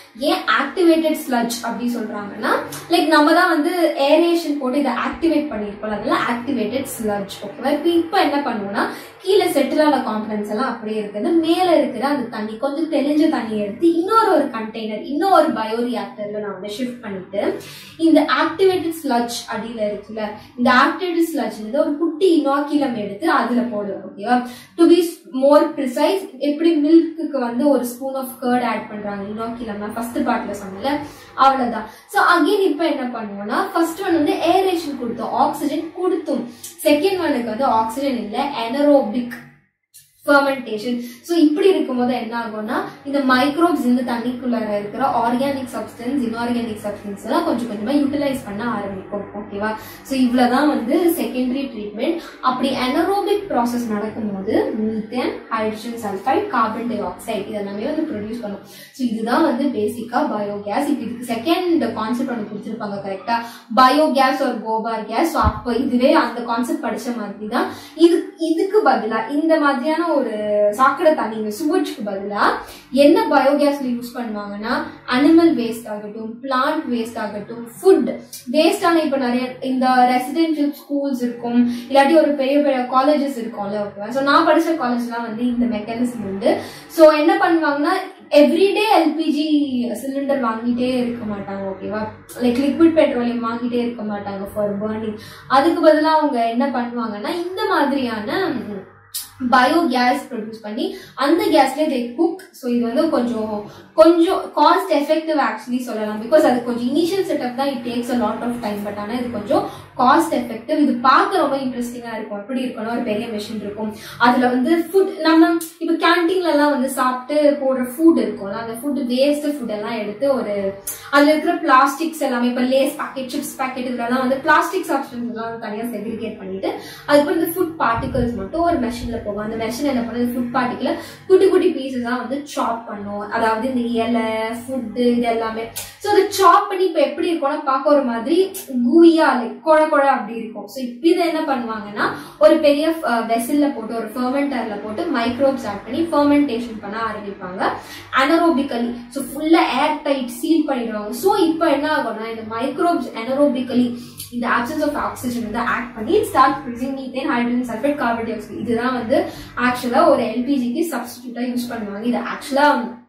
ஏன் ஆக்டிவேட்டட் ஸ்லட்ஜ் அப்படி சொல்றாங்கன்னா லைக் நம்ம தான் வந்து ஏரேஷன் போட்டு இதை ஆக்டிவேட் பண்ணியிருக்கோம் அதனால ஆக்டிவேட்டட் ஸ்லட்ஜ் ஓகேவா இப்போ இப்போ என்ன பண்ணுவோம்னா கீழே செட்டில் ஆன காம்பனன்ஸ் எல்லாம் அப்படியே இருக்குது மேல இருக்கிற அந்த தண்ணி கொஞ்சம் தெளிஞ்ச தண்ணி எடுத்து இன்னொரு ஒரு கண்டெய்னர் இன்னொரு பயோ ரியாக்டர்ல நான் வந்து ஷிஃப்ட் பண்ணிட்டு இந்த ஆக்டிவேட்டட் ஸ்லட்ஜ் அடியில இருக்குல்ல இந்த ஆக்டிவேட்டட் ஸ்லட்ஜ் ஒரு குட்டி இனாக்கிலம் எடுத்து அதுல போடுவேன் ஓகேவா டு பி மோர் ப்ரிசைஸ் எப்படி மில்க்குக்கு வந்து ஒரு ஸ்பூன் ஆஃப் கர்ட் ஆட் பண்றாங்க இனாக்கிலம் நான் ஃபர்ஸ்ட் பார்ட்ல சொன்னல அவ்வளவுதான் ஸோ அகைன் இப்போ என்ன பண்ணுவோம்னா ஃபர்ஸ்ட் ஒன் வந்து ஏரேஷன் கொடுத்தோம் ஆக்சிஜன் கொடுத்தோம் செகண்ட் ஒனுக்கு வந்து ஆக்சிஜன் இல்லை எனரோபிக் ஃபர்மெண்டேஷன் ஸோ இப்படி இருக்கும்போது என்ன ஆகும்னா இந்த மைக்ரோப்ஸ் இந்த தண்ணிக்குள்ளார இருக்கிற ஆர்கானிக் சப்ஸ்டன்ஸ் இன்ஆர்கானிக் சப்ஸ்டன்ஸ் எல்லாம் கொஞ்சம் கொஞ்சமா யூட்டிலைஸ் பண்ண ஆரம்பிக்கும் ஓகேவா ஸோ இவ்வளவுதான் வந்து செகண்டரி ட்ரீட்மெண்ட் அப்படி எனரோபிக் ப்ராசஸ் நடக்கும்போது methane hydrogen sulphide carbon dioxide இதெல்லாமே வந்து ப்ரொடியூஸ் பண்ணும் ஸோ இதுதான் வந்து பேசிக்கா பயோகேஸ் இப்போ இதுக்கு செகண்ட் கான்செப்ட் ஒன்று கொடுத்துருப்பாங்க கரெக்டா பயோகேஸ் ஒரு கோபார் கேஸ் ஸோ அப்போ இதுவே அந்த கான்செப்ட் படிச்ச மாதிரி தான் இது இதுக்கு பதிலா இந்த மாதிரியான ஒரு சாக்கடை தண்ணி சுவச்சுக்கு பதிலா என்ன பயோகேஸ்ல யூஸ் பண்ணுவாங்கன்னா அனிமல் வேஸ்ட் ஆகட்டும் பிளான்ட் வேஸ்ட் ஆகட்டும் ஃபுட் வேஸ்டான இப்போ நிறைய இந்த ரெசிடென்ஷியல் ஸ்கூல்ஸ் இருக்கும் இல்லாட்டி ஒரு பெரிய பெரிய காலேஜஸ் இருக்கும்ல ஓகேவா ஸோ நான் படிச்ச காலேஜ்லாம் வந்து இந்த மெக்கானிசம் உண்டு ஸோ என்ன பண்ணுவாங்கன்னா எவ்ரிடே எல்பிஜி சிலிண்டர் வாங்கிட்டே இருக்க மாட்டாங்க ஓகேவா லைக் லிக்விட் பெட்ரோலியம் வாங்கிட்டே இருக்க மாட்டாங்க ஃபார் பர்னிங் அதுக்கு பதிலாக அவங்க என்ன பண்ணுவாங்கன்னா இந்த மாதிரியான பயோ கேஸ் ப்ரொடியூஸ் பண்ணி அந்த கேஸ்ல தே குக் ஸோ இது வந்து கொஞ்சம் கொஞ்சம் காஸ்ட் எஃபெக்டிவ் ஆக்சுவலி சொல்லலாம் பிகாஸ் அது கொஞ்சம் இனிஷியல் செட்டப் தான் it takes a lot of time but ஆனால் இது கொஞ்சம் காஸ்ட் எஃபெக்டிவ் இது பார்க்க ரொம்ப இன்ட்ரெஸ்டிங்காக இருக்கும் எப்படி இருக்கணும் ஒரு பெரிய மிஷின் இருக்கும் அதில் வந்து ஃபுட் நம்ம இப்போ கேன்டீன்ல எல்லாம் வந்து சாப்பிட்டு போடுற ஃபுட் இருக்கும்ல அந்த ஃபுட் வேஸ்ட் ஃபுட் எல்லாம் எடுத்து ஒரு அதில் இருக்கிற பிளாஸ்டிக்ஸ் எல்லாமே இப்போ லேஸ் பாக்கெட் சிப்ஸ் பாக்கெட் இதெல்லாம் வந்து பிளாஸ்டிக் சப்ஸ்டன்ஸ் எல்லாம் வந்து தனியாக செக்ரிகேட் பண்ணிட்டு அதுக்கப்புறம் இந்த ஃபுட் பார்ட்டிகல்ஸ் மட்டும் ஒரு மெஷின்ல போகும் அந்த மெஷின் என்ன பண்ணுது ஃபுட் பார்ட்டிக்கல குட்டி குட்டி பீசஸா வந்து சாப் பண்ணும் அதாவது இந்த இலை ஃபுட்டு இது எல்லாமே ஸோ அதை சாப் பண்ணி இப்போ எப்படி இருக்கும்னா பார்க்க ஒரு மாதிரி கூயா லைக் குழ குழ அப்படி இருக்கும் ஸோ இப்போ இதை என்ன பண்ணுவாங்கன்னா ஒரு பெரிய வெசல்ல போட்டு ஒரு ஃபர்மெண்டர்ல போட்டு மைக்ரோப்ஸ் ஆட் பண்ணி ஃபர்மெண்டேஷன் பண்ண ஆரம்பிப்பாங்க அனரோபிக்கலி ஸோ ஃபுல்லா ஏர் டைட் சீல் பண்ணிடுவாங்க ஸோ இப்போ என்ன ஆகும்னா இந்த மைக்ரோப்ஸ் அனரோபிக்கலி இந்த ஆப்சன்ஸ் ஆஃப் ஆக்சிஜன் வந்து ஆக்ட் பண்ணி start producing methane hydrogen sulphate carbon dioxide இதுதான் வந்து ஆக்சுவலா ஒரு எல்பிஜிக்கு சப்ஸ்டியூட்டா யூஸ் பண்ணுவாங்க இது ஆக்சுவலா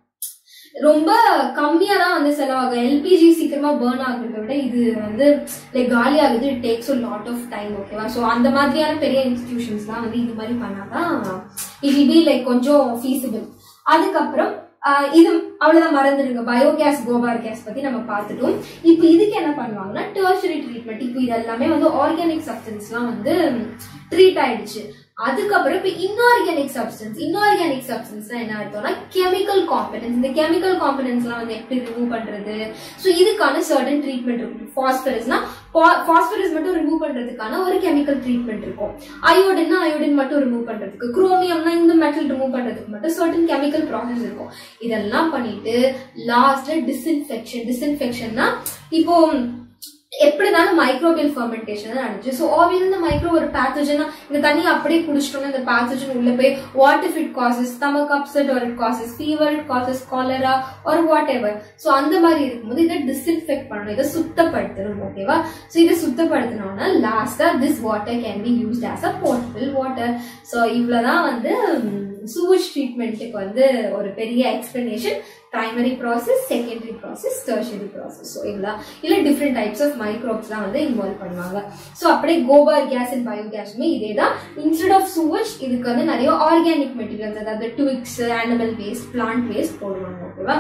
ரொம்ப கம்மியா தான் வந்து செலவாகும் எல்பிஜி சீக்கிரமா பேர்ன் ஆகுறத விட இது வந்து லைக் காலி ஆகுது it takes a lot of time ஓகேவா ஸோ அந்த மாதிரியான பெரிய இன்ஸ்டிடியூஷன்ஸ்லாம் வந்து இது மாதிரி பண்ணாதான் இட் வில் பி லைக் கொஞ்சம் ஃபீஸிபிள் அதுக்கப்புறம் ஆஹ் இது அவ்வளவுதான் மறந்துடுங்க பயோகேஸ் கோபார் கேஸ் பத்தி நம்ம பார்த்துட்டோம் இப்போ இதுக்கு என்ன பண்ணுவாங்கன்னா டெர்ஷரி ட்ரீட்மெண்ட் இப்போ இது எல்லாமே வந்து ஆர்கானிக் சப்ஸ்டன்ஸ்லாம் வந்து ட்ரீட் ஆயிடுச்சு அதுக்கப்புறம் இப்போ இன்ஆர்கானிக் சப்ஸ்டன்ஸ் இன்ஆர்கானிக் சப்ஸ்டன்ஸ் என்ன அர்த்தம்னா கெமிக்கல் காம்பனன்ஸ் இந்த கெமிக்கல் காம்பனன்ஸ்லாம் வந்து எப்படி ரிமூவ் பண்றது ஸோ இதுக்கான சர்டன் ட்ரீட்மெண்ட் இருக்கும் ஃபாஸ்பரஸ்னா ஃபாஸ்பரஸ் மட்டும் ரிமூவ் பண்றதுக்கான ஒரு கெமிக்கல் ட்ரீட்மெண்ட் இருக்கும் அயோடின்னா அயோடின் மட்டும் ரிமூவ் பண்றதுக்கு குரோமியம்னா இந்த மெட்டல் ரிமூவ் பண்றதுக்கு மட்டும் சர்டன் கெமிக்கல் ப்ராசஸ் இருக்கும் இதெல்லாம் பண்ணிட்டு லாஸ்ட்ல டிஸ்இன்ஃபெக்ஷன் டிஸ்இன்ஃபெக்ஷன்னா இப்போ எப்படினாலும் மைக்ரோபியல் ஃபர்மெண்டேஷன் தான் நடந்துச்சு ஸோ ஆப்வியஸ் இந்த மைக்ரோ ஒரு பேத்தோஜனா இந்த தண்ணி அப்படியே குடிச்சிட்டோம்னா இந்த பேத்தோஜன் உள்ள போய் what if it causes stomach upset ஒரு causes fever it causes cholera ஒரு வாட் எவர் ஸோ அந்த மாதிரி இருக்கும்போது இதை டிஸ்இன்ஃபெக்ட் பண்ணணும் இதை சுத்தப்படுத்தணும் ஓகேவா ஸோ இதை சுத்தப்படுத்தணும்னா லாஸ்டா this water can be used as a portable water so இவ்வளவுதான் வந்து சூவ் ட்ரீட்மெண்ட்டுக்கு வந்து ஒரு பெரிய explanation primary process secondary process tertiary process so இதெல்லாம் இல்லை டிஃப்ரெண்ட் டைப்ஸ் ஆஃப் மைக்ரோப்ஸ்லாம் வந்து இன்வால்வ் பண்ணுவாங்க ஸோ அப்படியே கோபார் கேஸ் அண்ட் பயோகேஸுமே இதே தான் இன்ஸ்டெட் ஆஃப் சூவச் இதுக்கு வந்து நிறைய ஆர்கானிக் மெட்டீரியல்ஸ் அதாவது twigs animal waste plant waste போடுவாங்க ஓகேவா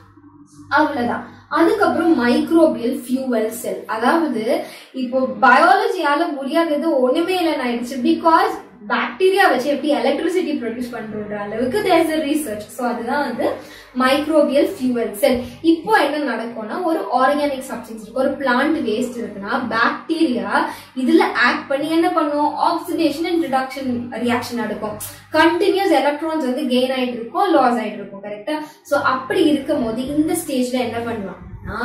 அவ்வளவுதான் அதுக்கப்புறம் மைக்ரோபியல் ஃபியூவல் செல் அதாவது இப்போ பயாலஜியால முடியாதது ஒண்ணுமே இல்லைன்னு ஆயிடுச்சு பிகாஸ் பாக்டீரியா வச்சு எப்படி எலக்ட்ரிசிட்டி ப்ரொடியூஸ் பண்றோன்ற அளவுக்கு தேர்ஸ் அ ரீசர்ச் ஸோ அதுதான் வந்து மைக்ரோபியல் ஃபியூவல் செல் இப்போ என்ன நடக்கும்னா ஒரு ஆர்கானிக் சப்ஸ்டன்ஸ் இருக்கு ஒரு பிளான்ட் வேஸ்ட் இருக்குன்னா பாக்டீரியா இதுல ஆக்ட் பண்ணி என்ன பண்ணும் ஆக்சிடேஷன் அண்ட் ரிடக்ஷன் ரியாக்ஷன் நடக்கும் கண்டினியூஸ் எலக்ட்ரான்ஸ் வந்து கெயின் ஆயிட்டு இருக்கும் லாஸ் ஆயிட்டு இருக்கும் கரெக்டா ஸோ அப்படி இருக்கும் போது இந்த ஸ்டேஜ்ல என்ன பண்ணுவாங்கன்னா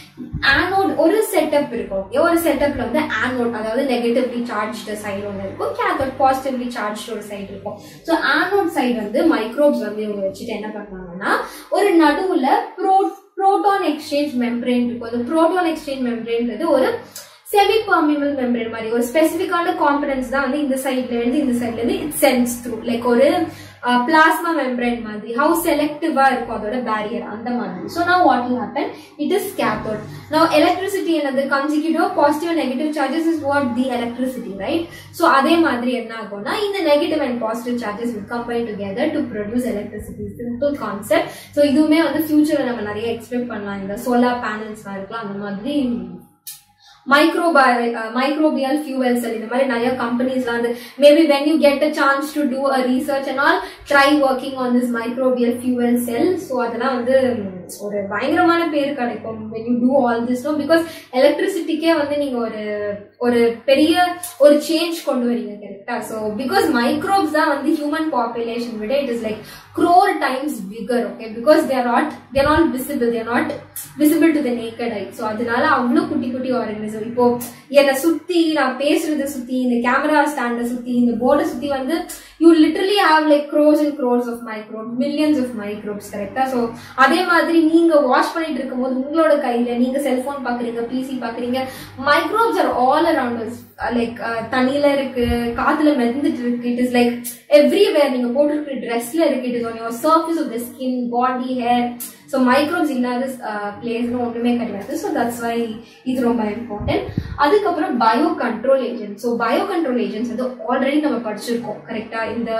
ஆனோட் ஒரு செட்டப் இருக்கும் ஓகே ஒரு செட்டப்ல வந்து ஆனோட் அதாவது நெகட்டிவ்லி சார்ஜ் சைடு ஒன்று இருக்கும் கேத்தோட் பாசிட்டிவ்லி சார்ஜ் ஒரு சைடு இருக்கும் ஸோ ஆனோட் சைடு வந்து மைக்ரோப்ஸ் வந்து இவங்க வச்சுட்டு என்ன பண்ணுவாங்கன்னா ஒரு நடுவுல ப்ரோ புரோட்டான் எக்ஸ்சேஞ்ச் மெம்பரேன் இருக்கும் அந்த புரோட்டான் எக்ஸ்சேஞ்ச் மெம்பரேன்றது ஒரு செமி பர்மிபிள் மெம்பரேன் மாதிரி ஒரு ஸ்பெசிஃபிக்கான காம்பனன்ஸ் தான் வந்து இந்த சைட்ல இருந்து இந்த சைட்ல இருந்து இட் சென்ஸ் த்ரூ லைக் ஒரு பிளாஸ்மா மெம்பரேன் மாதிரி ஹவு செலக்டிவா இருக்கும் அதோட பேரியர் அந்த மாதிரி ஸோ நான் what will happen it is cathode நான் எலக்ட்ரிசிட்டி என்னது consecutive positive negative charges is what the electricity right so அதே மாதிரி என்ன ஆகும்னா இந்த negative and positive charges will combine together to produce electricity simple concept so இதுவுமே வந்து ஃபியூச்சர்ல நம்ம நிறைய எக்ஸ்பெக்ட் பண்ணலாம் இந்த சோலார் பேனல்ஸ்லாம் இருக்கலாம் அந்த மாதிரி மைக்ரோபை மைக்ரோபியல் ஃபியூவல் செல் இந்த மாதிரி நிறைய கம்பெனிஸ்லாம் வந்து maybe when you get a chance to do a research and all try working on this microbial fuel cell so அதெல்லாம் வந்து ஒரு பயங்கரமான பேர் கிடைக்கும் when you do all this no because எலக்ட்ரிசிட்டிக்கே வந்து நீங்க ஒரு ஒரு பெரிய ஒரு சேஞ்ச் கொண்டு வரீங்க கரெக்டா ஸோ பிகாஸ் மைக்ரோப்ஸ் தான் வந்து ஹியூமன் பாப்புலேஷன் விட it is like crore times bigger okay because they're not they're not visible they're not visible to the naked eye so அதனால அவ்வளோ குட்டி குட்டி ஆர்கனிசம் இப்போ என்னை சுத்தி நான் பேசுறதை சுத்தி இந்த கேமரா ஸ்டாண்டை சுத்தி இந்த போர்டை சுத்தி வந்து you literally have like crores and crores of microbe millions of microbes கரெக்டா ஸோ அதே மாதிரி நீங்க வாஷ் பண்ணிட்டு இருக்கும்போது உங்களோட கையில நீங்க செல்போன் பாக்குறீங்க பிசி பாக்குறீங்க microbes are all around like தண்ணியில இருக்கு காத்துல மெதந்துட்டு இருக்கு இட் இஸ் லைக் எவ்ரிவேர் நீங்க போட்டுருக்க ட்ரெஸ்ல இருக்கு it is on your surface of the skin body hair so microbes இல்லாத பிளேஸ்னு ஒன்றுமே கிடையாது ஸோ தட்ஸ் வை இது ரொம்ப இம்பார்ட்டன்ட் அதுக்கப்புறம் bio control agent so bio control agents வந்து ஆல்ரெடி நம்ம படிச்சிருக்கோம் கரெக்டா இந்த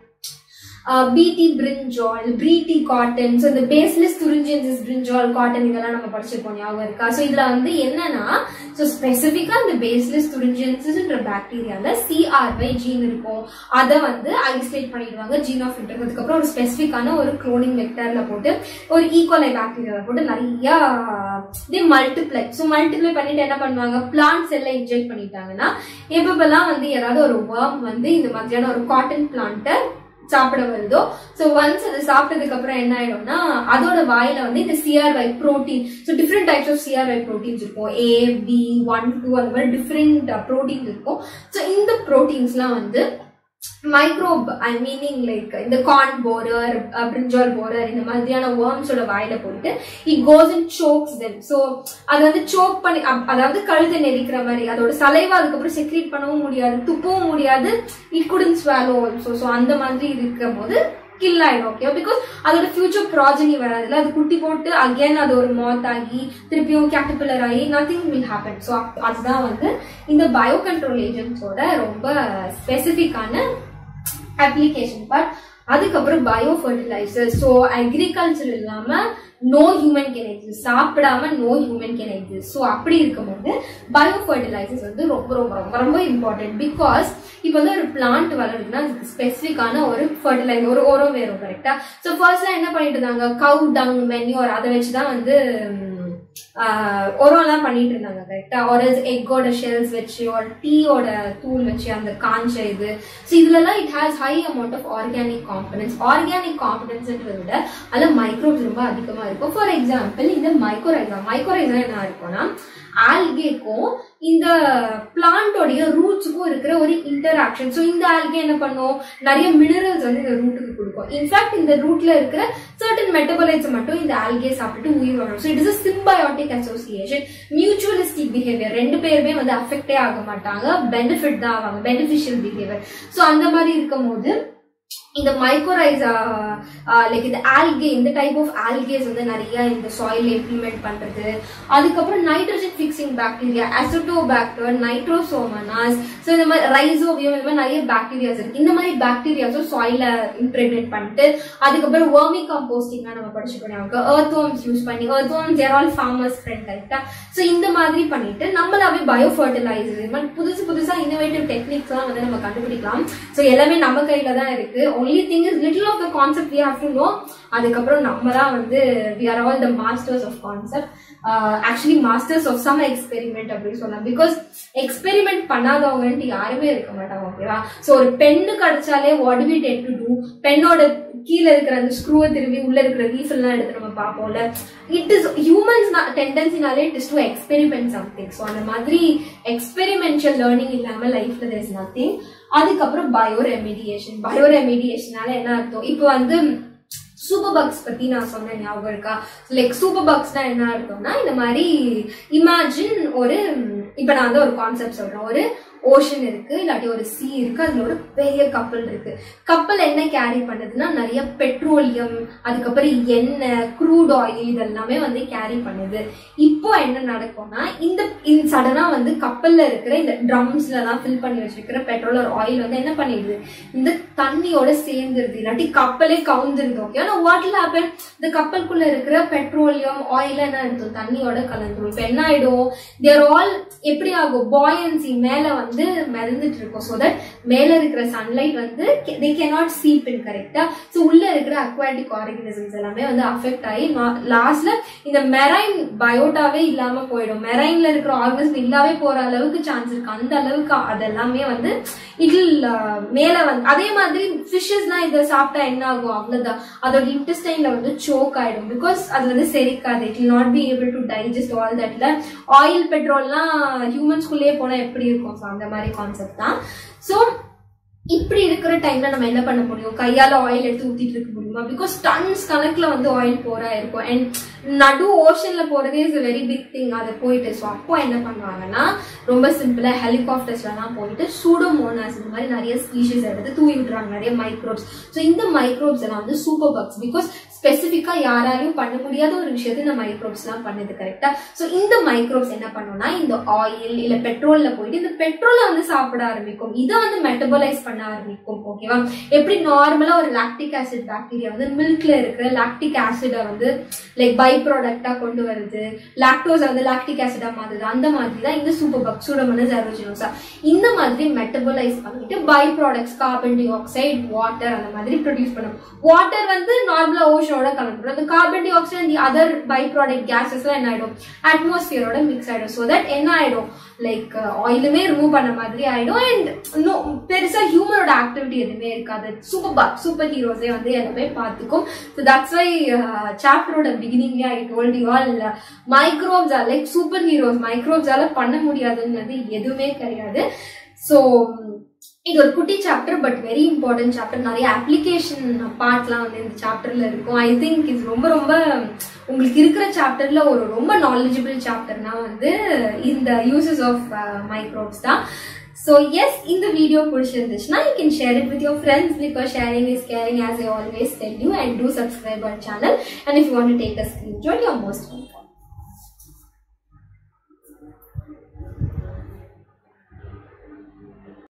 BT brinjal BT cotton so இந்த பேஸ்லெஸ் துரிஞ்சன்ஸ் பிரிஞ்சால் காட்டன் இதெல்லாம் நம்ம படிச்சிருப்போம் ஞாபகம் இருக்கா ஸோ இதுல வந்து என்னன்னா ஸோ ஸ்பெசிஃபிக்கா இந்த பேஸ்லெஸ் துரிஞ்சன்ஸ்ன்ற பாக்டீரியால சிஆர்வை ஜீன் இருக்கும் அதை வந்து ஐசோலேட் பண்ணிடுவாங்க ஜீன் ஆஃப் இன்டர் அதுக்கப்புறம் ஒரு ஸ்பெசிஃபிக்கான ஒரு குளோனிங் வெக்டர்ல போட்டு ஒரு ஈக்குவலை பாக்டீரியாவில் போட்டு நிறைய தே மல்டிப்ளை ஸோ மல்டிப்ளை பண்ணிட்டு என்ன பண்ணுவாங்க பிளான்ட் செல்ல இன்ஜெக்ட் பண்ணிட்டாங்கன்னா எப்பப்பெல்லாம் வந்து ஏதாவது ஒரு ஒர்ம் வந்து இந்த மாதிரியான ஒரு காட்டன் பிளான்ட்டை சாப்பிட வருதோ ஸோ ஒன்ஸ் அது சாப்பிட்டதுக்கு அப்புறம் என்ன ஆயிடும்னா அதோட வாயில வந்து இந்த cry protein so different types of cry proteins இருக்கும் ஏ பி ஒன் டூ அந்த மாதிரி டிஃப்ரெண்ட் ப்ரோட்டீன்ஸ் இருக்கும் ஸோ இந்த ப்ரோட்டீன்ஸ்லாம் வந்து மைக்ரோப் ஐ மீனிங் லைக் இந்த கார்ன் போரர் பிரிஞ்சால் போரர் இந்த மாதிரியான வேர்ம்ஸோட வாயில போயிட்டு it goes and chokes them so அது வந்து சோக் பண்ணி அதாவது கழுத்தை நெரிக்கிற மாதிரி அதோட சலைவா அதுக்கப்புறம் செக்ரீட் பண்ணவும் முடியாது துப்பவும் முடியாது it couldn't swallow also so அந்த மாதிரி இருக்கும் போது கில் ஆயிடும் ஓகே பிகாஸ் அதோட ஃபியூச்சர் ப்ராஜனி வராதுல அது குட்டி போட்டு அகைன் அது ஒரு மாத் ஆகி திருப்பியும் கேட்டபிளர் ஆகி நத்திங் வில் ஹேப்பன் ஸோ அதுதான் வந்து இந்த பயோ கண்ட்ரோல் ஏஜென்ட்ஸோட ரொம்ப ஸ்பெசிஃபிக்கான அப்ளிகேஷன் பட் அதுக்கப்புறம் பயோ ஃபர்டிலைசர் ஸோ அக்ரிகல்ச்சர் இல்லாம நோ ஹியூமன் கேன் எக்ஸிஸ்ட் சாப்பிடாம no human can exist so அப்படி இருக்கும்போது பயோ ஃபர்டிலைசர்ஸ் வந்து ரொம்ப ரொம்ப ரொம்ப ரொம்ப இம்பார்ட்டன்ட் பிகாஸ் இப்போ வந்து ஒரு பிளான்ட் வளருதுன்னா அதுக்கு ஸ்பெசிஃபிக்கான ஒரு ஃபர்டிலைசர் ஒரு உரம் வேணும் கரெக்டா ஸோ ஃபர்ஸ்ட்லாம் என்ன பண்ணிட்டு இருந்தாங்க கவு டங் மென்யூர் அதை வச்சு தான் வந்து உரம்லாம் பண்ணிட்டு இருந்தாங்க கரெக்டா ஒரு எக்கோட ஷெல்ஸ் வச்சு ஒரு டீயோட தூள் வச்சு அந்த காஞ்ச இது ஸோ இதுலலாம் it has high amount of organic components organic காம்பனன்ஸ்ன்றத விட அதில் மைக்ரோப்ஸ் ரொம்ப அதிகமாக இருக்கும் ஃபார் எக்ஸாம்பிள் இந்த மைக்ரோரைசா மைக்ரோரைசா என்ன இருக்கும்னா ஆல்கேக்கும் இந்த பிளான்டோடைய ரூட்ஸுக்கும் இருக்கிற ஒரு இன்டராக்ஷன் ஸோ இந்த ஆல்கே என்ன பண்ணும் நிறைய மினரல்ஸ் வந்து இந்த ரூட்டுக்கு கொடுக்கும் இன்ஃபேக்ட் இந்த ரூட்ல இருக்கிற சர்டன் மெட்டபாலைட்ஸ் மட்டும் இந்த ஆல்கே சாப்பிட்டு உயிர் வரும் so it is symbiotic association mutualistic behaviour ரெண்டு பேருமே வந்து அஃபெக்டே ஆக மாட்டாங்க பெனிஃபிட் தான் ஆவாங்க பெனிஃபிஷியல் பிஹேவியர் ஸோ அந்த மாதிரி இருக்கும் போது இந்த மைக்ரோரைஸா லைக் இந்த ஆல்கே இந்த டைப் ஆஃப் ஆல்கேஸ் வந்து நிறைய இந்த சாயில் இம்ப்ளிமெண்ட் பண்றது அதுக்கப்புறம் nitrogen fixing bacteria Acetobacter Nitrosomonas so இந்த மாதிரி ரைசோவியம் இந்த மாதிரி நிறைய பாக்டீரியாஸ் இருக்கு இந்த மாதிரி பாக்டீரியாஸும் சாயில இம்ப்ரெக்னேட் பண்ணிட்டு அதுக்கப்புறம் வேர்மி கம்போஸ்டிங்கா நம்ம படிச்சுக்கணும் அவங்க எர்த் வார்ம்ஸ் யூஸ் பண்ணி earth worms they're all farmers friend கரெக்டா ஸோ இந்த மாதிரி பண்ணிட்டு நம்மளாவே பயோ ஃபர்டிலைசர் இது மாதிரி புதுசு புதுசா இன்னோவேட்டிவ் டெக்னிக்ஸ்லாம் வந்து நம்ம கண்டுபிடிக்கலாம் ஸோ எல்லாமே நம்ம கையில தான் இருக்கு only thing is little of the concept we have to know அதுக்கப்புறம் நம்ம தான் வந்து we are all the masters of concept actually masters of some experiment அப்படின்னு சொல்லலாம் பிகாஸ் எக்ஸ்பெரிமெண்ட் பண்ணாதவங்கன்ட்டு யாருமே இருக்க மாட்டாங்க ஓகேவா ஸோ ஒரு பெண்ணு கிடைச்சாலே வாட் வி டெட் டு டூ பெண்ணோட கீழே இருக்கிற அந்த ஸ்க்ரூவை திரும்பி உள்ள இருக்கிற ரீஃபில்லாம் எடுத்து நம்ம பார்ப்போம்ல இட் இஸ் ஹியூமன்ஸ் டெண்டன்சினாலே it is to experiment something so அந்த மாதிரி எக்ஸ்பெரிமென்ஷியல் லேர்னிங் இல்லாம லைஃப்ல தேர் இஸ் நத்திங் அதுக்கப்புறம் பயோ ரெமிடியேஷன் பயோ ரெமிடியேஷனால என்ன அர்த்தம் இப்போ வந்து சூப்பர் பக்ஸ் பத்தி நான் சொன்னேன் ஞாபகம் இருக்கா லைக் சூப்பர் பக்ஸ்னா என்ன அர்த்தம்னா இந்த மாதிரி இமேஜின் ஒரு இப்ப நான் வந்து ஒரு கான்செப்ட் சொல்றேன் ஒரு ஓஷன் இருக்கு இல்லாட்டி ஒரு சி இருக்கு அதுல ஒரு பெரிய கப்பல் இருக்கு கப்பல் என்ன கேரி பண்ணுதுன்னா நிறைய பெட்ரோலியம் அதுக்கப்புறம் எண்ணெய் க்ரூட் ஆயில் இதெல்லாமே வந்து கேரி பண்ணுது இப்போ என்ன நடக்கும்னா இந்த சடனா வந்து கப்பல்ல இருக்கிற இந்த ட்ரம்ஸ்ல எல்லாம் ஃபில் பண்ணி வச்சிருக்கிற பெட்ரோல் ஆயில் வந்து என்ன பண்ணிடுது இந்த தண்ணியோட சேர்ந்துருது இல்லாட்டி கப்பலே கவுந்துருது ஓகே ஆனா வாட்டில் ஹேப்பன் இந்த கப்பலுக்குள்ள இருக்கிற பெட்ரோலியம் ஆயில் என்ன இருக்கும் தண்ணியோட கலந்துரும் இப்போ என்ன ஆயிடும் தேர் ஆல் எப்படி ஆகும் பாயன்சி மேல வந்து மிதந்துட்டு இருக்கும் ஸோ தட் மேல இருக்கிற சன்லைட் வந்து தே கேனாட் சீப் இன் கரெக்டா ஸோ உள்ள இருக்கிற அக்வாட்டிக் ஆர்கனிசம்ஸ் எல்லாமே வந்து அஃபெக்ட் ஆகி லாஸ்ட்ல இந்த மெரைன் பயோட்டாவே இல்லாம போயிடும் மெரைன்ல இருக்கிற ஆர்கனிசம் இல்லாவே போற அளவுக்கு சான்ஸ் இருக்கு அந்த அளவுக்கு அதெல்லாமே வந்து இதில் மேல வந்து அதே மாதிரி ஃபிஷஸ்லாம் இதை சாப்பிட்டா என்ன ஆகும் அவ்வளவுதான் அதோட இன்டெஸ்டைன்ல வந்து சோக் ஆயிடும் பிகாஸ் அது வந்து செரிக்காது it will not be able to digest all தட்ல ஆயில் பெட்ரோல்லாம் ஹியூமன்ஸ்குள்ளேயே போனா எப்படி இருக்கும் ஸோ அந்த மாதிரி கான்செப்ட் தான் ஸோ இப்படி இருக்கிற டைம்ல நம்ம என்ன பண்ண முடியும் கையால ஆயில் எடுத்து ஊத்திட்டு இருக்க முடியுமா பிகாஸ் டன்ஸ் கணக்குல வந்து ஆயில் போரா இருக்கும் அண்ட் நடு ஓஷன்ல போறதே இஸ் வெரி பிக் திங் அதை போயிட்டு ஸோ அப்போ என்ன பண்ணுவாங்கன்னா ரொம்ப சிம்பிளா ஹெலிகாப்டர்ஸ்லாம் போயிட்டு சூடோமோனாஸ் இந்த மாதிரி நிறைய ஸ்பீஷிஸ் எடுத்து தூவி விட்டுறாங்க நிறைய மைக்ரோப்ஸ் ஸோ இந்த மைக்ரோப்ஸ் எல்லாம் வந்து சூப்பர் பக்ஸ் பிகாஸ் ஸ்பெசிஃபிக்கா யாராலையும் பண்ண முடியாத ஒரு விஷயத்தை இந்த மைக்ரோப்ஸ் எல்லாம் பண்ணுது கரெக்டா ஸோ இந்த மைக்ரோப்ஸ் என்ன பண்ணும்னா இந்த ஆயில் இல்ல பெட்ரோல்ல போயிட்டு இந்த பெட்ரோலை வந்து சாப்பிட ஆரம்பிக்கும் இதை வந்து மெட்டபலைஸ் பண்ண ஆரம்பிக்கும் ஓகேவா எப்படி நார்மலா ஒரு லாக்டிக் ஆசிட் பாக்டீரியா வந்து மில்க்ல இருக்கிற லாக்டிக் ஆசிடை வந்து லைக் பை ப்ராடக்டா கொண்டு வருது லாக்டோஸ் வந்து லாக்டிக் ஆசிடா மாறுது அந்த மாதிரி தான் இந்த சூப்பர் பக் சூடமனஸ் அரோஜினோசா இந்த மாதிரி மெட்டபலைஸ் பண்ணிட்டு by products carbon dioxide water அந்த மாதிரி ப்ரொடியூஸ் பண்ணும் வாட்டர் வந்து நார்மலா ஓஷனோட கலந்துடும் அந்த carbon dioxide the other by product gases எல்லாம் என்ன ஆயிடும் அட்மாஸ்பியரோட மிக்ஸ் ஆயிடும் ஸோ தட் என்ன ஆயிடும் லைக் ஆயிலுமே ரிமூவ் பண்ண மாதிரி ஆயிடும் அண்ட் பெருசா ஹியூமனோட ஆக்டிவிட்டி எதுவுமே இருக்காது சூப்பர் சூப்பர் ஹீரோஸே வந்து எல்லாமே பார்த்துக்கும் ஸோ தட்ஸ் வை சாப்டரோட பிகினிங்லேயே I told you all microbes are like super heroes மைக்ரோப்ஸால பண்ண முடியாதுன்றது எதுவுமே கிடையாது ஸோ இது ஒரு குட்டி chapter but very important chapter நிறைய அப்ளிகேஷன் பார்ட்லாம் வந்து இந்த சாப்டர்ல இருக்கும் ஐ திங்க் இது ரொம்ப ரொம்ப உங்களுக்கு இருக்கிற சாப்டர்ல ஒரு ரொம்ப நாலேஜபிள் சாப்டர்னா வந்து இந்த யூசஸ் ஆஃப் மைக்ரோப்ஸ் தான் ஸோ எஸ் இந்த வீடியோ பிடிச்சிருந்துச்சுன்னா you can share it with your friends because sharing is caring as I always tell you and do subscribe our channel and if you want to take a screenshot you are most welcome